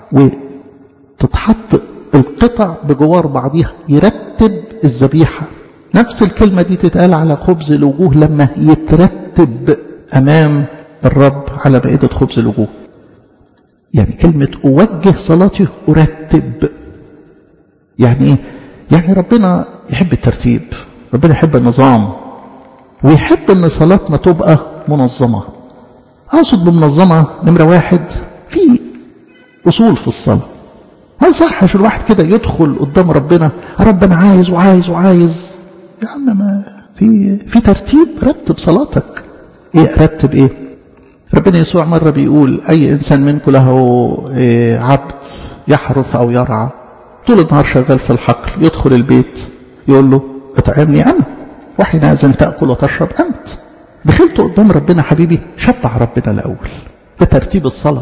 وتتحط القطع بجوار بعضها يرتب الذبيحة نفس الكلمة دي تتقال على خبز الوجوه لما يترتب أمام الرب على مائدة خبز الوجوه يعني كلمة أوجه صلاتي أرتب يعني إيه؟ يعني ربنا يحب الترتيب ربنا يحب النظام ويحب ان صلاتنا تبقى منظمة اقصد بمنظمة نمرة واحد في اصول في الصلاة ما يصحش الواحد كده يدخل قدام ربنا رب انا عايز وعايز وعايز يا عم ما في في ترتيب رتب صلاتك ايه رتب ايه ربنا يسوع مرة بيقول اي انسان منكم له إيه عبد يحرث او يرعى طول النهار شغال في الحقل يدخل البيت يقول له اطعمني انا وحينئذ تاكل وتشرب انت دخلت قدام ربنا حبيبي شبع ربنا الاول ده ترتيب الصلاه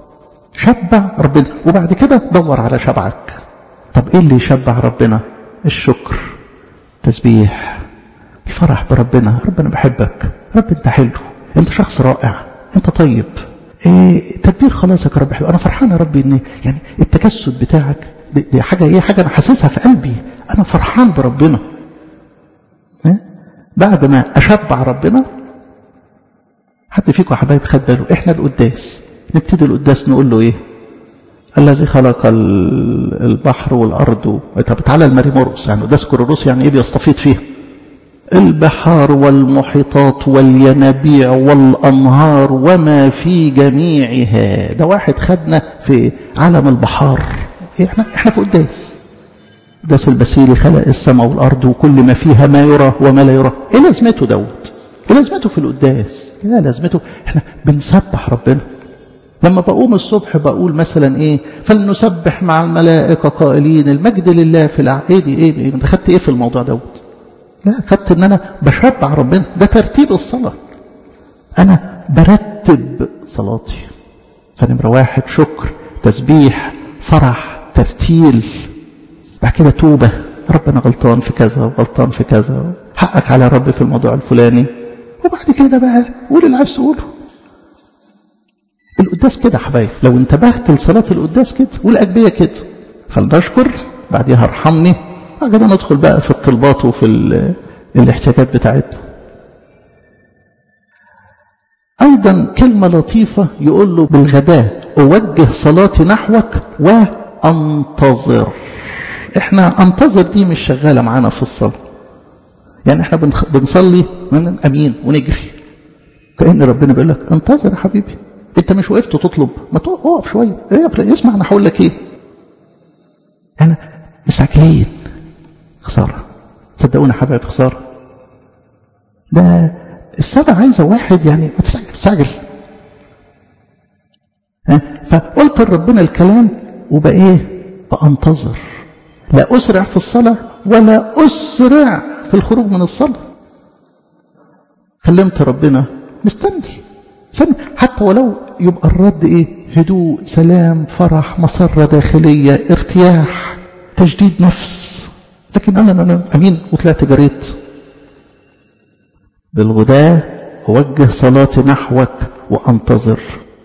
شبع ربنا وبعد كده دور على شبعك طب ايه اللي يشبع ربنا الشكر تسبيح الفرح بربنا ربنا بحبك رب انت حلو انت شخص رائع انت طيب إيه تدبير خلاصك يا رب حلو انا فرحان يا ربي ان يعني التجسد بتاعك دي, دي حاجه ايه حاجه انا حاسسها في قلبي انا فرحان بربنا إيه؟ بعد ما اشبع ربنا حد فيكم يا حبايبي خد باله احنا القداس نبتدي القداس نقول له ايه الذي خلق البحر والارض طب تعالى المري مرقس يعني قداس كورولوس يعني ايه بيستفيض فيها البحار والمحيطات والينابيع والانهار وما في جميعها ده واحد خدنا في عالم البحار احنا احنا في قداس قداس البسيلي خلق السماء والارض وكل ما فيها ما يرى وما لا يرى ايه لازمته دوت ايه لازمته في القداس ايه لازمته احنا بنسبح ربنا لما بقوم الصبح بقول مثلا ايه فلنسبح مع الملائكه قائلين المجد لله في العقيد ايه, إيه انت خدت ايه في الموضوع دوت لا خدت ان انا بشبع ربنا ده ترتيب الصلاه انا برتب صلاتي فنمره واحد شكر تسبيح فرح ترتيل بعد كده توبة رب أنا غلطان في كذا وغلطان في كذا حقك على رب في الموضوع الفلاني وبعد كده بقى قول اللي عايز تقوله القداس كده حبايب لو انتبهت لصلاة القداس كده والأجبية كده فلنشكر بعديها ارحمني بعد كده ندخل بقى في الطلبات وفي الاحتياجات بتاعتنا أيضا كلمة لطيفة يقول له بالغداء أوجه صلاتي نحوك وأنتظر احنا انتظر دي مش شغالة معانا في الصلاة يعني احنا بنصلي من امين ونجري كأن ربنا بيقول لك انتظر يا حبيبي انت مش وقفت تطلب ما تقف شوية ايه اسمع انا هقول لك ايه انا مستعجلين خسارة صدقونا حبايب خسارة ده الصلاة عايزة واحد يعني ما تستعجل تستعجل فقلت لربنا الكلام وبقى ايه بانتظر لا اسرع في الصلاه ولا اسرع في الخروج من الصلاه كلمت ربنا مستني استني حتى ولو يبقى الرد ايه هدوء سلام فرح مسرة داخلية ارتياح تجديد نفس لكن انا انا امين وطلعت جريت بالغداة اوجه صلاتي نحوك وانتظر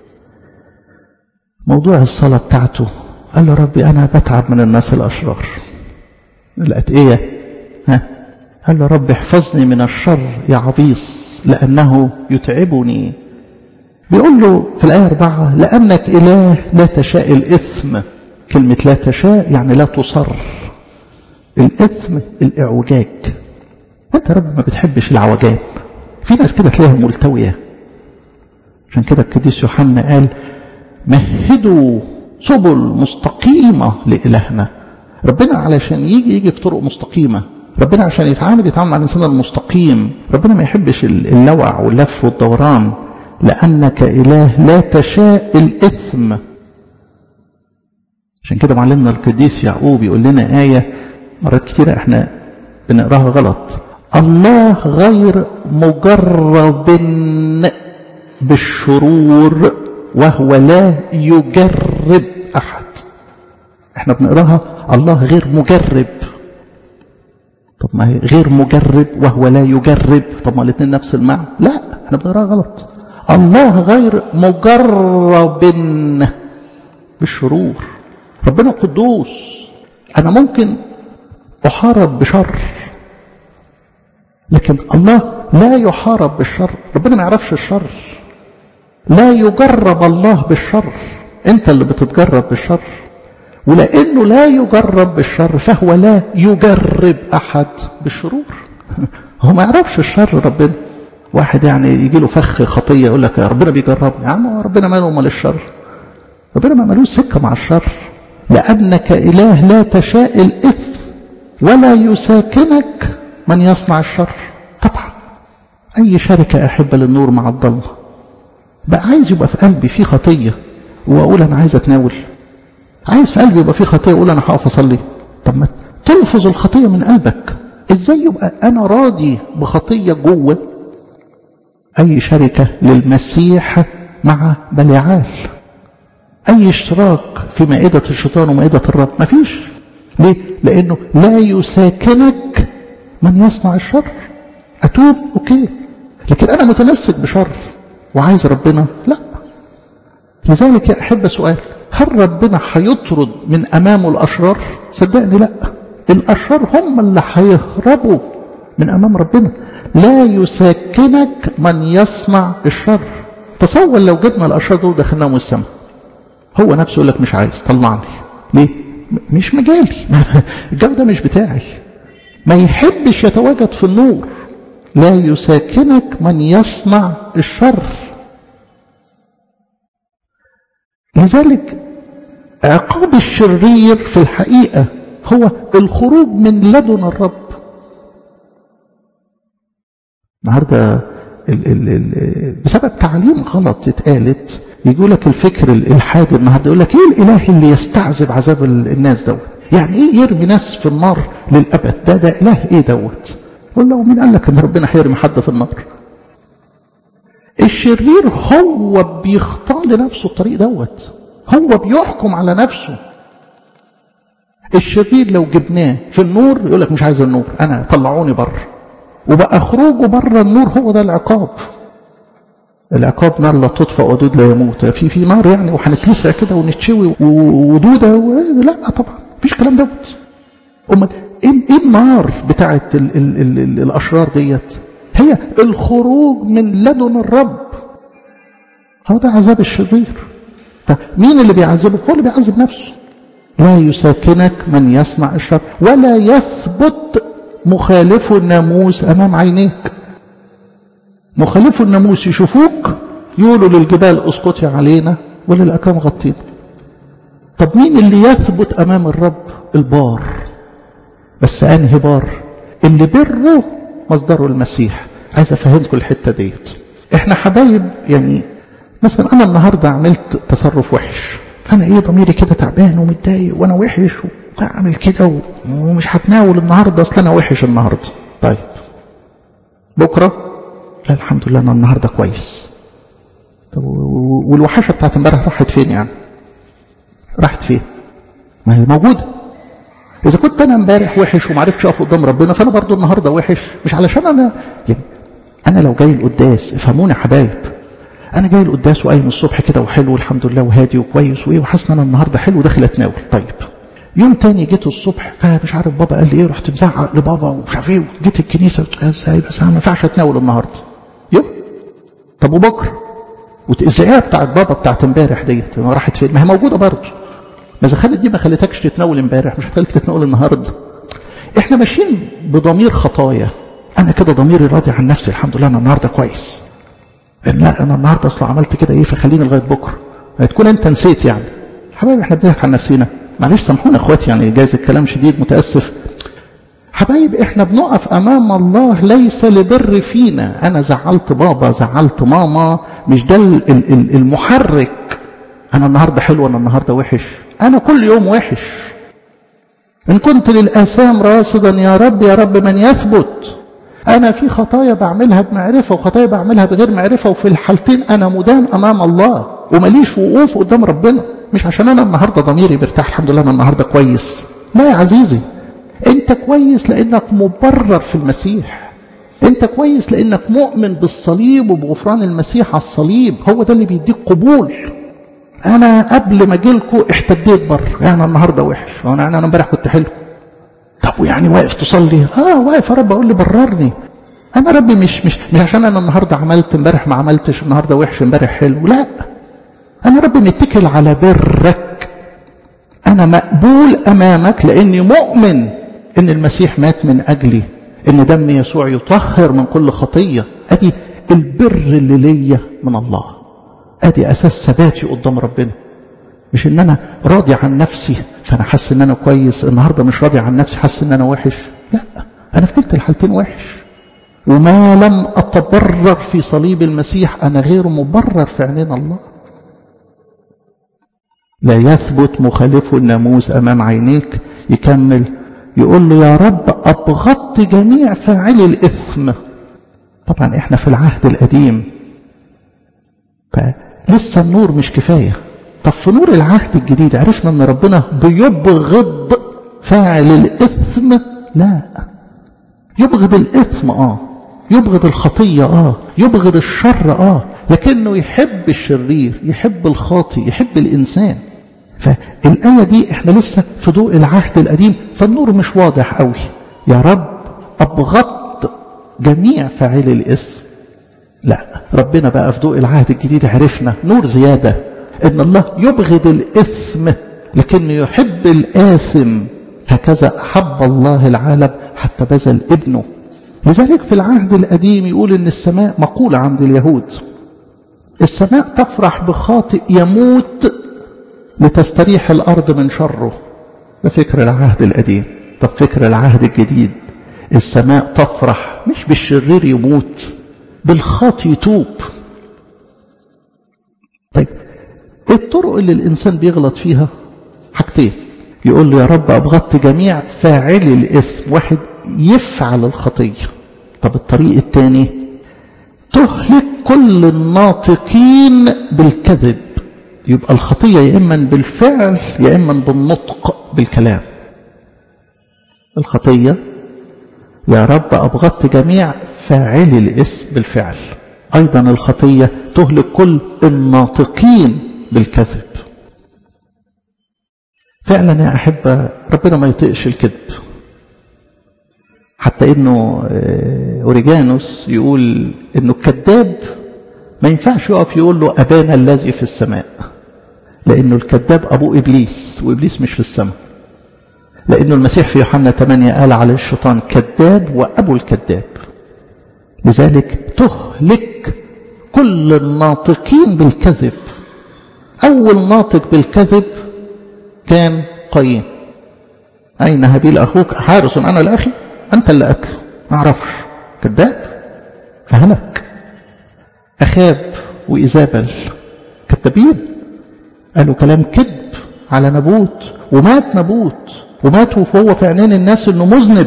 موضوع الصلاة بتاعته قال له ربي انا بتعب من الناس الاشرار الاتقية ها قال له رب احفظني من الشر يا عبيص لأنه يتعبني بيقول له في الآية أربعة لأنك إله لا تشاء الإثم كلمة لا تشاء يعني لا تصر الإثم الإعوجاج أنت رب ما بتحبش العوجان في ناس كده تلاقيها ملتوية عشان كده القديس يوحنا قال مهدوا سبل مستقيمة لإلهنا ربنا علشان يجي يجي في طرق مستقيمة ربنا عشان يتعامل يتعامل مع الإنسان المستقيم ربنا ما يحبش اللوع واللف والدوران لأنك إله لا تشاء الإثم عشان كده معلمنا القديس يعقوب يقول لنا آية مرات كتيرة احنا بنقراها غلط الله غير مجرب بالشرور وهو لا يجرب أحد احنا بنقراها الله غير مجرب طب ما هي غير مجرب وهو لا يجرب طب ما الاثنين نفس المعنى لا احنا بنقراها غلط الله غير مجرب بالشرور ربنا قدوس انا ممكن احارب بشر لكن الله لا يحارب بالشر ربنا ما يعرفش الشر لا يجرب الله بالشر انت اللي بتتجرب بالشر ولانه لا يجرب بالشر فهو لا يجرب احد بالشرور هو ما يعرفش الشر ربنا واحد يعني يجي له فخ خطيه يقول لك يا ربنا بيجربني يا عم ربنا ماله مال الشر ربنا ما مالوش سكه مع الشر لانك اله لا تشاء الاثم ولا يساكنك من يصنع الشر طبعا اي شركه احب للنور مع الضلمه بقى عايز يبقى في قلبي في خطيه واقول انا عايز اتناول عايز في قلبي يبقى في خطيه اقول انا هقف اصلي طب ما تلفظ الخطيه من قلبك ازاي يبقى انا راضي بخطيه جوه اي شركه للمسيح مع بليعال اي اشتراك في مائده الشيطان ومائده الرب مفيش ليه لانه لا يساكنك من يصنع الشر اتوب اوكي لكن انا متمسك بشر وعايز ربنا لا لذلك يا احب سؤال هل ربنا هيطرد من امامه الاشرار صدقني لا الاشرار هم اللي هيهربوا من امام ربنا لا يساكنك من يصنع الشر تصور لو جبنا الاشرار دول دخلناهم السماء هو نفسه يقول لك مش عايز طلعني ليه مش مجالي الجو ده مش بتاعي ما يحبش يتواجد في النور لا يساكنك من يصنع الشر لذلك عقاب الشرير في الحقيقة هو الخروج من لدن الرب النهارده ال ال ال بسبب تعليم غلط اتقالت يقول لك الفكر الالحادي النهارده يقول لك ايه الاله اللي يستعذب عذاب الناس دوت يعني ايه يرمي ناس في النار للابد ده ده اله ايه دوت قول له مين قال لك ان ربنا هيرمي حد في النار الشرير هو بيختار لنفسه الطريق دوت هو بيحكم على نفسه الشرير لو جبناه في النور يقول لك مش عايز النور انا طلعوني بره وبقى خروجه بره النور هو ده العقاب العقاب نار لا تطفأ ودود لا يموت في في نار يعني وهنتلسع كده ونتشوي ودوده و... لا طبعا مفيش كلام دوت امال ايه ايه النار بتاعت ال ال ال ال الاشرار ديت هي الخروج من لدن الرب هو ده عذاب الشرير فمين اللي بيعذبه هو اللي بيعذب نفسه لا يساكنك من يصنع الشر ولا يثبت مخالف الناموس امام عينيك مخالف الناموس يشوفوك يقولوا للجبال اسقطي علينا وللاكام غطينا طب مين اللي يثبت امام الرب البار بس انهي بار اللي بره مصدره المسيح عايز افهمكم الحته ديت احنا حبايب يعني مثلا انا النهارده عملت تصرف وحش فانا ايه ضميري كده تعبان ومتضايق وانا وحش واعمل كده ومش هتناول النهارده اصل انا وحش النهارده طيب بكره لا الحمد لله انا النهارده كويس طب والوحشه بتاعت امبارح راحت فين يعني راحت فين ما هي موجوده اذا كنت انا امبارح وحش وما عرفتش اقف قدام ربنا فانا برضو النهارده وحش مش علشان انا يعني انا لو جاي القداس افهموني يا حبايب انا جاي القداس وقايم الصبح كده وحلو الحمد لله وهادي وكويس وايه وحاسس ان انا النهارده حلو وداخل اتناول طيب يوم تاني جيت الصبح فمش عارف بابا قال لي ايه رحت مزعق لبابا ومش عارف ايه جيت الكنيسه ازاي بس انا ما ينفعش اتناول النهارده يوم طب وبكره والزعيقه بتاعت بابا بتاعت امبارح ديت ما راحت فين ما هي موجوده برضه ما اذا خلت دي ما خلتكش تتناول امبارح مش هتخليك تتناول النهارده احنا ماشيين بضمير خطايا انا كده ضميري راضي عن نفسي الحمد لله انا النهارده كويس لا انا النهارده اصلا عملت كده ايه فخليني لغايه بكره هتكون انت نسيت يعني حبايبي احنا بنضحك على نفسنا معلش سامحونا اخواتي يعني جايز الكلام شديد متاسف حبايب احنا بنقف امام الله ليس لبر فينا انا زعلت بابا زعلت ماما مش ده المحرك انا النهارده حلو انا النهارده وحش انا كل يوم وحش ان كنت للاثام راصدا يا رب يا رب من يثبت انا في خطايا بعملها بمعرفه وخطايا بعملها بغير معرفه وفي الحالتين انا مدان امام الله ومليش وقوف قدام ربنا مش عشان انا النهارده ضميري مرتاح الحمد لله انا النهارده كويس لا يا عزيزي انت كويس لانك مبرر في المسيح انت كويس لانك مؤمن بالصليب وبغفران المسيح على الصليب هو ده اللي بيديك قبول انا قبل ما اجيلكوا احتديت بره يعني النهارده وحش وانا انا امبارح كنت حلو طب ويعني واقف تصلي اه واقف يا رب اقول لي بررني انا ربي مش مش مش عشان انا النهارده عملت امبارح ما عملتش النهارده وحش امبارح حلو لا انا ربي متكل على برك انا مقبول امامك لاني مؤمن ان المسيح مات من اجلي ان دم يسوع يطهر من كل خطيه ادي البر اللي ليا من الله ادي اساس ثباتي قدام ربنا مش ان انا راضي عن نفسي فانا حاسس ان انا كويس النهارده مش راضي عن نفسي حاسس ان انا وحش لا انا في كلتا الحالتين وحش وما لم اتبرر في صليب المسيح انا غير مبرر في عينين الله لا يثبت مخالف الناموس امام عينيك يكمل يقول له يا رب ابغضت جميع فاعلي الاثم طبعا احنا في العهد القديم فلسه النور مش كفايه طب في نور العهد الجديد عرفنا ان ربنا بيبغض فاعل الاثم لا يبغض الاثم اه يبغض الخطيه اه يبغض الشر اه لكنه يحب الشرير يحب الخاطي يحب الانسان فالايه دي احنا لسه في ضوء العهد القديم فالنور مش واضح قوي يا رب ابغضت جميع فاعلي الاسم لا ربنا بقى في ضوء العهد الجديد عرفنا نور زياده ان الله يبغض الاثم لكنه يحب الاثم هكذا احب الله العالم حتى بذل ابنه لذلك في العهد القديم يقول ان السماء مقولة عند اليهود السماء تفرح بخاطئ يموت لتستريح الارض من شره ده فكر العهد القديم طب فكر العهد الجديد السماء تفرح مش بالشرير يموت بالخاطئ يتوب طيب الطرق اللي الإنسان بيغلط فيها حاجتين يقول له يا رب أبغضت جميع فاعلي الاسم واحد يفعل الخطية طب الطريق الثاني تهلك كل الناطقين بالكذب يبقى الخطية يا إما بالفعل يا إما بالنطق بالكلام الخطية يا رب أبغضت جميع فاعلي الاسم بالفعل أيضا الخطية تهلك كل الناطقين بالكذب فعلا يا أحبة ربنا ما يطيقش الكذب حتى انه اوريجانوس يقول انه الكذاب ما ينفعش يقف يقول له ابانا الذي في السماء لانه الكذاب ابوه ابليس وابليس مش في السماء لانه المسيح في يوحنا 8 قال على الشيطان كذاب وابو الكذاب لذلك تهلك كل الناطقين بالكذب اول ناطق بالكذب كان قايين اين هابيل اخوك حارس انا لاخي أنت اللي قتله ما أعرفش كذاب فهلك أخاب وإيزابل كذابين قالوا كلام كذب على نبوت ومات نبوت ومات وهو في عينين الناس انه مذنب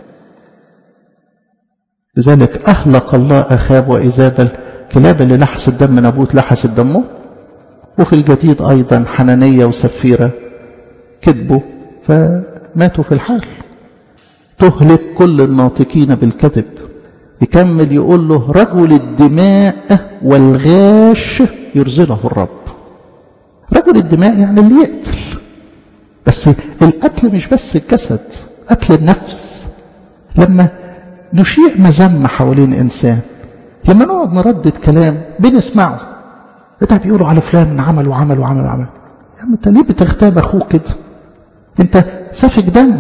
لذلك اهلك الله اخاب وايزابل كلاب اللي لحست دم نبوت لحست دمه وفي الجديد ايضا حنانيه وسفيره كذبوا فماتوا في الحال تهلك كل الناطقين بالكذب يكمل يقول له رجل الدماء والغاش يرزله الرب رجل الدماء يعني اللي يقتل بس القتل مش بس الجسد قتل النفس لما نشيع مذمة حوالين إنسان لما نقعد نردد كلام بنسمعه ده بيقولوا على فلان عمل وعمل وعمل وعمل يا عم انت ليه بتغتاب اخوك كده انت سافك دم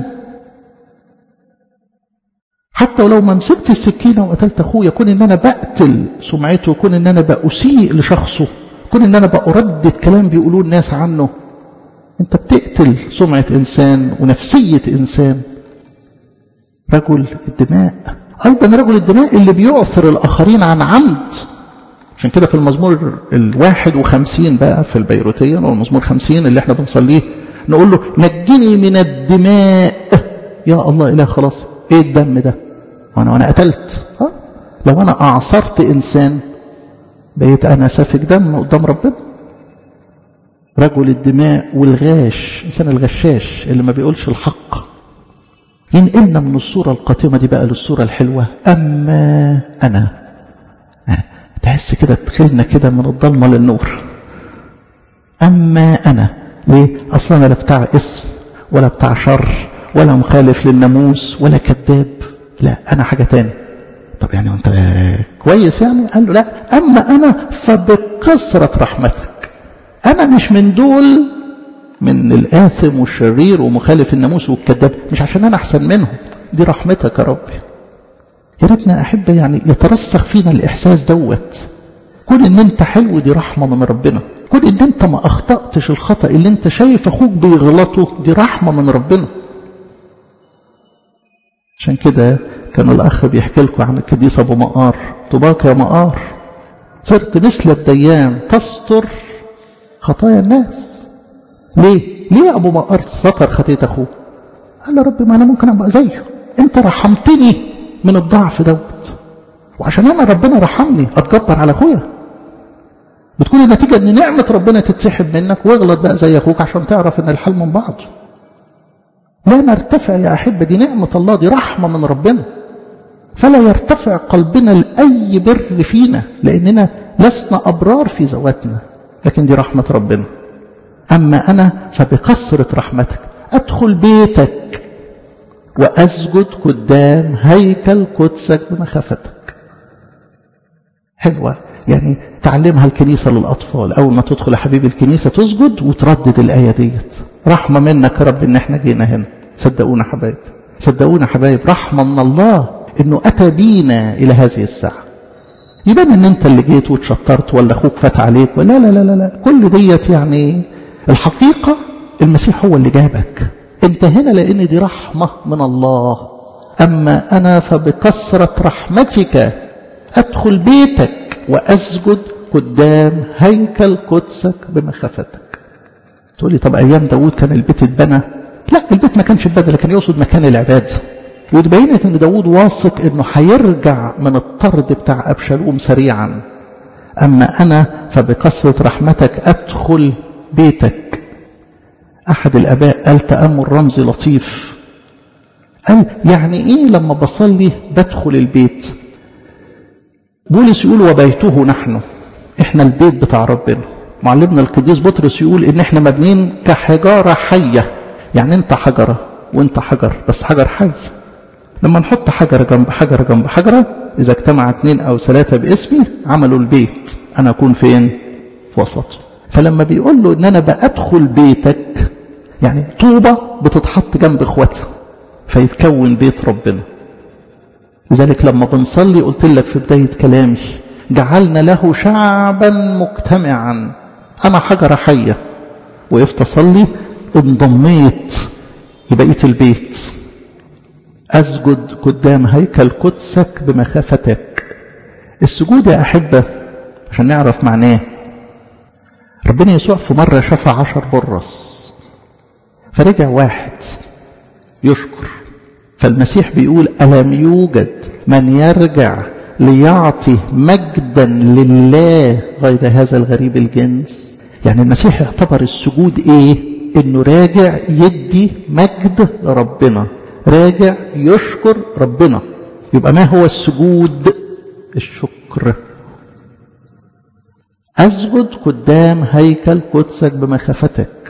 حتى ولو ما مسكت السكينه وقتلت اخويا كون ان انا بقتل سمعته كون ان انا بأسيء لشخصه كون ان انا بأردد كلام بيقولوه الناس عنه انت بتقتل سمعة انسان ونفسية انسان رجل الدماء ايضا رجل الدماء اللي بيعثر الاخرين عن عمد عشان كده في المزمور الواحد وخمسين بقى في البيروتية او المزمور خمسين اللي احنا بنصليه نقول له نجني من الدماء يا الله اله خلاص ايه الدم ده وانا وانا قتلت ها لو انا اعصرت انسان بقيت انا سافك دم قدام ربنا رجل الدماء والغاش انسان الغشاش اللي ما بيقولش الحق ينقلنا من الصورة القاتمة دي بقى للصورة الحلوة أما أنا تحس كده تدخلنا كده من الضلمة للنور أما أنا ليه أصلا أنا لا بتاع اسم ولا بتاع شر ولا مخالف للناموس ولا كذاب لا أنا حاجة تاني طب يعني أنت كويس يعني قال له لا أما أنا فبكثرة رحمتك أنا مش من دول من الآثم والشرير ومخالف الناموس والكذاب مش عشان أنا أحسن منهم دي رحمتك يا ربي يا ريتنا أحب يعني يترسخ فينا الإحساس دوت كون إن أنت حلو دي رحمة من ربنا كون إن أنت ما أخطأتش الخطأ اللي أنت شايف أخوك بيغلطه دي رحمة من ربنا عشان كده كان الأخ بيحكي لكم عن القديس أبو مقار طباك يا مقار صرت مثل الديان تستر خطايا الناس ليه؟ ليه أبو مقار ستر خطية أخوه؟ قال له ربي ما أنا ممكن أبقى زيه أنت رحمتني من الضعف دوت وعشان أنا ربنا رحمني أتكبر على أخويا بتكون النتيجة أن نعمة ربنا تتسحب منك واغلط بقى زي أخوك عشان تعرف أن الحل من بعض لا نرتفع يا أحبة دي نعمة الله دي رحمة من ربنا فلا يرتفع قلبنا لأي بر فينا لأننا لسنا أبرار في ذواتنا لكن دي رحمة ربنا أما أنا فبكثرة رحمتك أدخل بيتك وأسجد قدام هيكل قدسك بمخافتك حلوة يعني تعلمها الكنيسة للأطفال أول ما تدخل يا حبيبي الكنيسة تسجد وتردد الآية ديت رحمة منك يا رب إن احنا جينا هنا صدقونا حبايب صدقونا حبايب رحمة من الله إنه أتى بينا إلى هذه الساعة يبان إن أنت اللي جيت وتشطرت ولا أخوك فات عليك ولا لا لا لا لا كل ديت يعني الحقيقة المسيح هو اللي جابك أنت هنا لأن دي رحمة من الله أما أنا فبكثرة رحمتك أدخل بيتك وأسجد قدام هيكل قدسك بمخافتك تقول لي طب أيام داود كان البيت اتبنى لا البيت ما كانش اتبنى لكن يقصد مكان العبادة وتبينت ان داود واثق انه هيرجع من الطرد بتاع ابشالوم سريعا اما انا فبكثره رحمتك ادخل بيتك احد الاباء قال تامل رمزي لطيف قال يعني ايه لما بصلي بدخل البيت بولس يقول وبيته نحن احنا البيت بتاع ربنا معلمنا القديس بطرس يقول ان احنا مبنيين كحجاره حيه يعني انت حجره وانت حجر بس حجر حي لما نحط حجر جنب حجر جنب حجرة إذا اجتمع اثنين أو ثلاثة باسمي عملوا البيت أنا أكون فين في وسطه فلما بيقول له إن أنا بأدخل بيتك يعني طوبة بتتحط جنب إخواتها فيتكون بيت ربنا لذلك لما بنصلي قلت لك في بداية كلامي جعلنا له شعبا مجتمعا أنا حجرة حية وقفت أصلي انضميت لبقية البيت أسجد قدام هيكل قدسك بمخافتك السجود يا أحبة عشان نعرف معناه ربنا يسوع في مرة شفى عشر برص فرجع واحد يشكر فالمسيح بيقول ألم يوجد من يرجع ليعطي مجدا لله غير هذا الغريب الجنس يعني المسيح اعتبر السجود ايه انه راجع يدي مجد لربنا راجع يشكر ربنا يبقى ما هو السجود الشكر اسجد قدام هيكل قدسك بمخافتك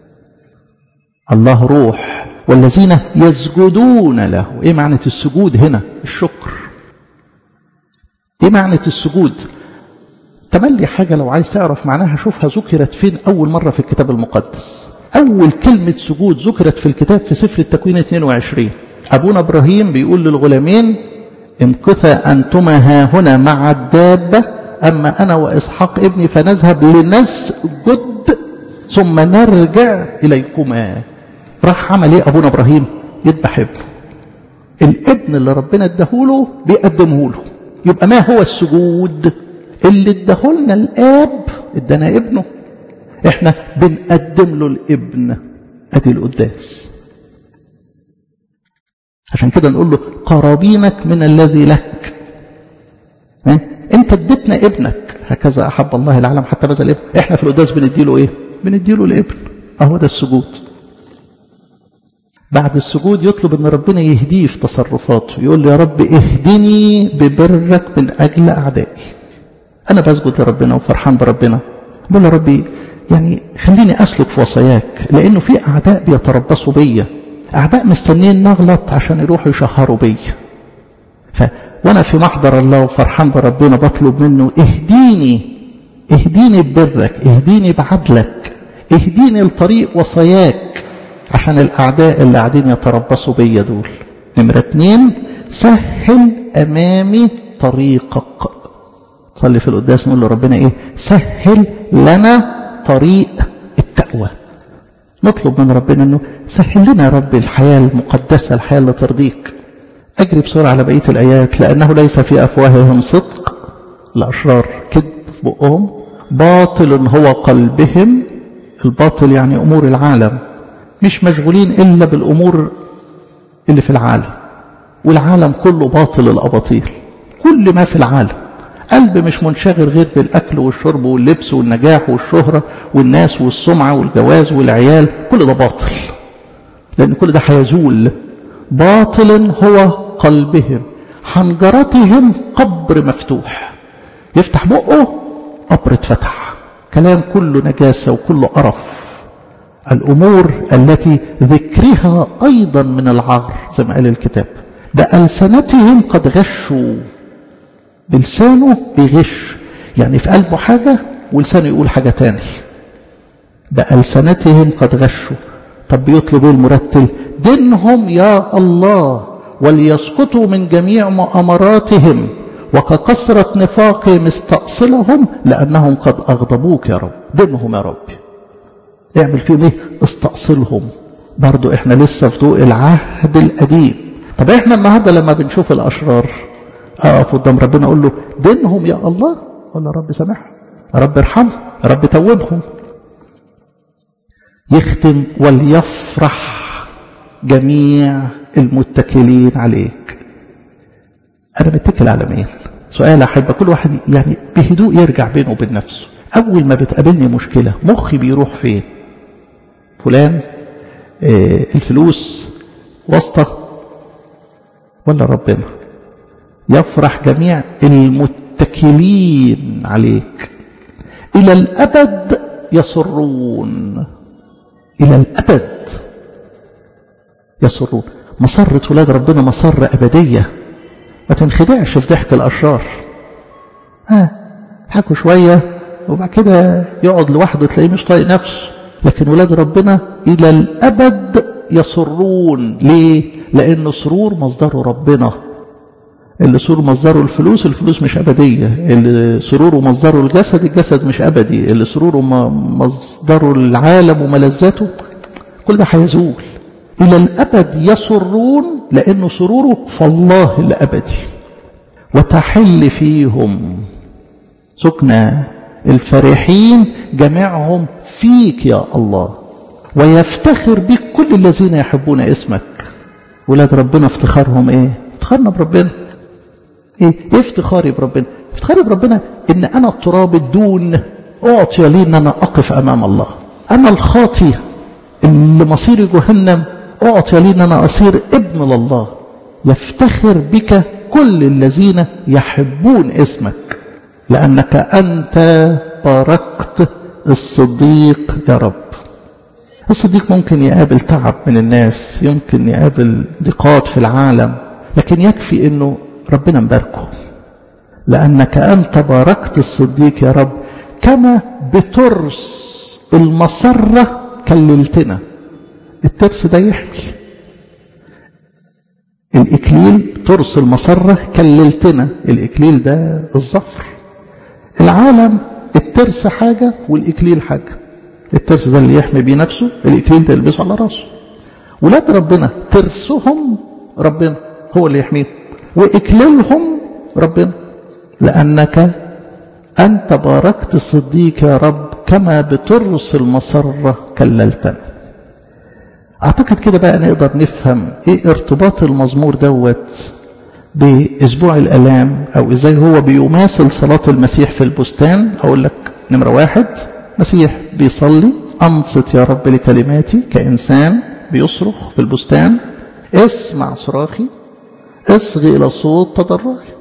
الله روح والذين يسجدون له ايه معنى السجود هنا الشكر ايه معنى السجود تملي حاجة لو عايز تعرف معناها شوفها ذكرت فين أول مرة في الكتاب المقدس أول كلمة سجود ذكرت في الكتاب في سفر التكوين 22 أبونا إبراهيم بيقول للغلامين امكثا أنتما ها هنا مع الدابة أما أنا وإسحاق ابني فنذهب لنسجد ثم نرجع إليكما راح عمل إيه أبونا إبراهيم يذبح ابنه الابن اللي ربنا اداهوله بيقدمه له يبقى ما هو السجود اللي اداهولنا الاب ادانا ابنه احنا بنقدم له الابن ادي القداس عشان كده نقول له قرابينك من الذي لك اه؟ انت اديتنا ابنك هكذا احب الله العالم حتى بذل الابن احنا في القداس بنديله ايه بنديله الابن اهو ده السجود بعد السجود يطلب ان ربنا يهديه في تصرفاته يقول له يا رب اهدني ببرك من اجل اعدائي انا بسجد لربنا وفرحان بربنا بقول يا ربي يعني خليني اسلك في وصاياك لانه في اعداء بيتربصوا بيا اعداء مستنيين نغلط عشان يروحوا يشهروا بيا ف وانا في محضر الله وفرحان بربنا بطلب منه اهديني اهديني ببرك اهديني بعدلك اهديني لطريق وصاياك عشان الاعداء اللي قاعدين يتربصوا بيا دول نمرة اتنين سهل امامي طريقك صلي في القداس نقول لربنا ايه سهل لنا طريق التقوى نطلب من ربنا انه سهل لنا يا رب الحياة المقدسة الحياة اللي ترضيك اجري بسرعة على بقية الايات لانه ليس في افواههم صدق الاشرار كذب في بقهم باطل هو قلبهم الباطل يعني امور العالم مش مشغولين الا بالامور اللي في العالم والعالم كله باطل الاباطيل كل ما في العالم قلب مش منشغل غير بالأكل والشرب واللبس والنجاح والشهرة والناس والسمعة والجواز والعيال كل ده باطل لأن كل ده هيزول باطل هو قلبهم حنجرتهم قبر مفتوح يفتح بقه قبر اتفتح كلام كله نجاسة وكله قرف الأمور التي ذكرها أيضا من العار زي ما قال الكتاب بألسنتهم قد غشوا بلسانه بيغش يعني في قلبه حاجة ولسانه يقول حاجة تاني بألسنتهم قد غشوا طب بيطلب ايه المرتل دينهم يا الله وليسقطوا من جميع مؤامراتهم وككثرة نفاقهم استأصلهم لأنهم قد أغضبوك يا رب دينهم يا رب اعمل فيهم ايه استأصلهم برضو احنا لسه في ضوء العهد القديم طب احنا النهاردة لما بنشوف الأشرار اقف قدام ربنا اقول له دينهم يا الله ولا رب سامحهم يا رب ارحمهم يا رب توبهم يختم وليفرح جميع المتكلين عليك انا متكل على مين سؤال احب كل واحد يعني بهدوء يرجع بينه وبين نفسه اول ما بتقابلني مشكله مخي بيروح فين فلان آه الفلوس واسطه ولا ربنا يفرح جميع المتكلين عليك إلى الأبد يصرون إلى الأبد يصرون مسرة ولاد ربنا مسرة أبدية ما تنخدعش في ضحك الأشرار ها حكوا شوية وبعد كده يقعد لوحده تلاقيه مش طايق نفسه لكن ولاد ربنا إلى الأبد يصرون ليه؟ لأن سرور مصدره ربنا اللي سرور مصدره الفلوس الفلوس مش أبدية اللي سروره مصدره الجسد الجسد مش أبدي اللي سروره مصدره العالم وملذاته كل ده هيزول إلى الأبد يسرون لأنه سروره فالله الأبدي وتحل فيهم سكنى الفرحين جميعهم فيك يا الله ويفتخر بك كل الذين يحبون اسمك ولاد ربنا افتخارهم ايه افتخارنا بربنا ايه ايه افتخاري بربنا افتخاري بربنا ان انا التراب الدون اعطي لي ان انا اقف امام الله انا الخاطي اللي مصيري جهنم اعطي لي ان انا اصير ابن لله يفتخر بك كل الذين يحبون اسمك لانك انت باركت الصديق يا رب الصديق ممكن يقابل تعب من الناس يمكن يقابل ضيقات في العالم لكن يكفي انه ربنا مباركه لانك انت باركت الصديق يا رب كما بترس المسرة كللتنا الترس ده يحمي الإكليل ترس المسرة كللتنا الإكليل ده الظفر العالم الترس حاجة والإكليل حاجة الترس ده اللي يحمي بيه نفسه الإكليل ده يلبسه على راسه ولاد ربنا ترسهم ربنا هو اللي يحميهم وإكليلهم ربنا لأنك أنت باركت الصديق يا رب كما بترس المسرة كللتنا أعتقد كده بقى نقدر نفهم إيه ارتباط المزمور دوت بأسبوع الألام أو إزاي هو بيماثل صلاة المسيح في البستان أقول لك نمرة واحد مسيح بيصلي أنصت يا رب لكلماتي كإنسان بيصرخ في البستان اسمع صراخي اصغي إلى صوت تضرعي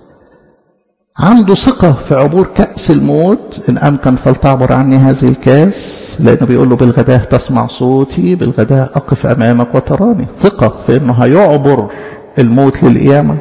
عنده ثقة في عبور كأس الموت إن أمكن فلتعبر عني هذه الكاس لأنه بيقول له بالغداء تسمع صوتي بالغداء أقف أمامك وتراني ثقة في أنه هيعبر الموت للقيامة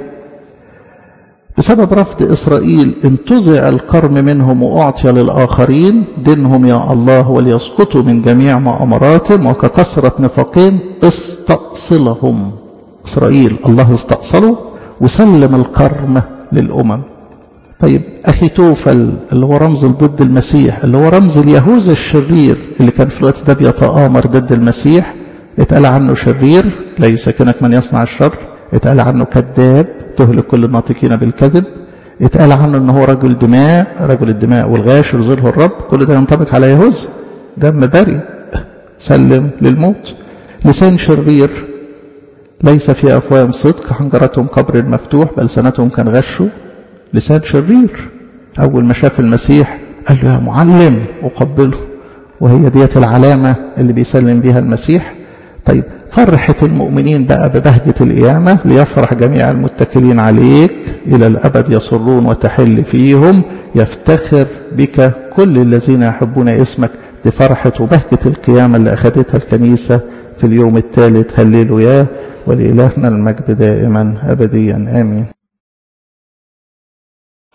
بسبب رفض إسرائيل انتزع الكرم منهم وأعطي للآخرين دينهم يا الله وليسقطوا من جميع مؤامراتهم وككثرة نفاقهم استأصلهم إسرائيل الله استأصله وسلم الكرم للأمم طيب أخي توفل اللي هو رمز ضد المسيح اللي هو رمز اليهوذا الشرير اللي كان في الوقت ده بيتآمر ضد المسيح اتقال عنه شرير لا يسكنك من يصنع الشر اتقال عنه كذاب تهلك كل الناطقين بالكذب اتقال عنه ان هو رجل دماء رجل الدماء والغاش يرزقه الرب كل ده ينطبق على يهوذا دم بري سلم للموت لسان شرير ليس في افواههم صدق حنجرتهم قبر مفتوح بل سنتهم كان غشوا لسان شرير أول ما شاف المسيح قال له يا معلم أقبله وهي ديت العلامة اللي بيسلم بها المسيح طيب فرحة المؤمنين بقى ببهجة القيامة ليفرح جميع المتكلين عليك إلى الأبد يصرون وتحل فيهم يفتخر بك كل الذين يحبون اسمك دي فرحة وبهجة القيامة اللي أخذتها الكنيسة في اليوم الثالث هللوا ياه ولإلهنا المجد دائما أبديا آمين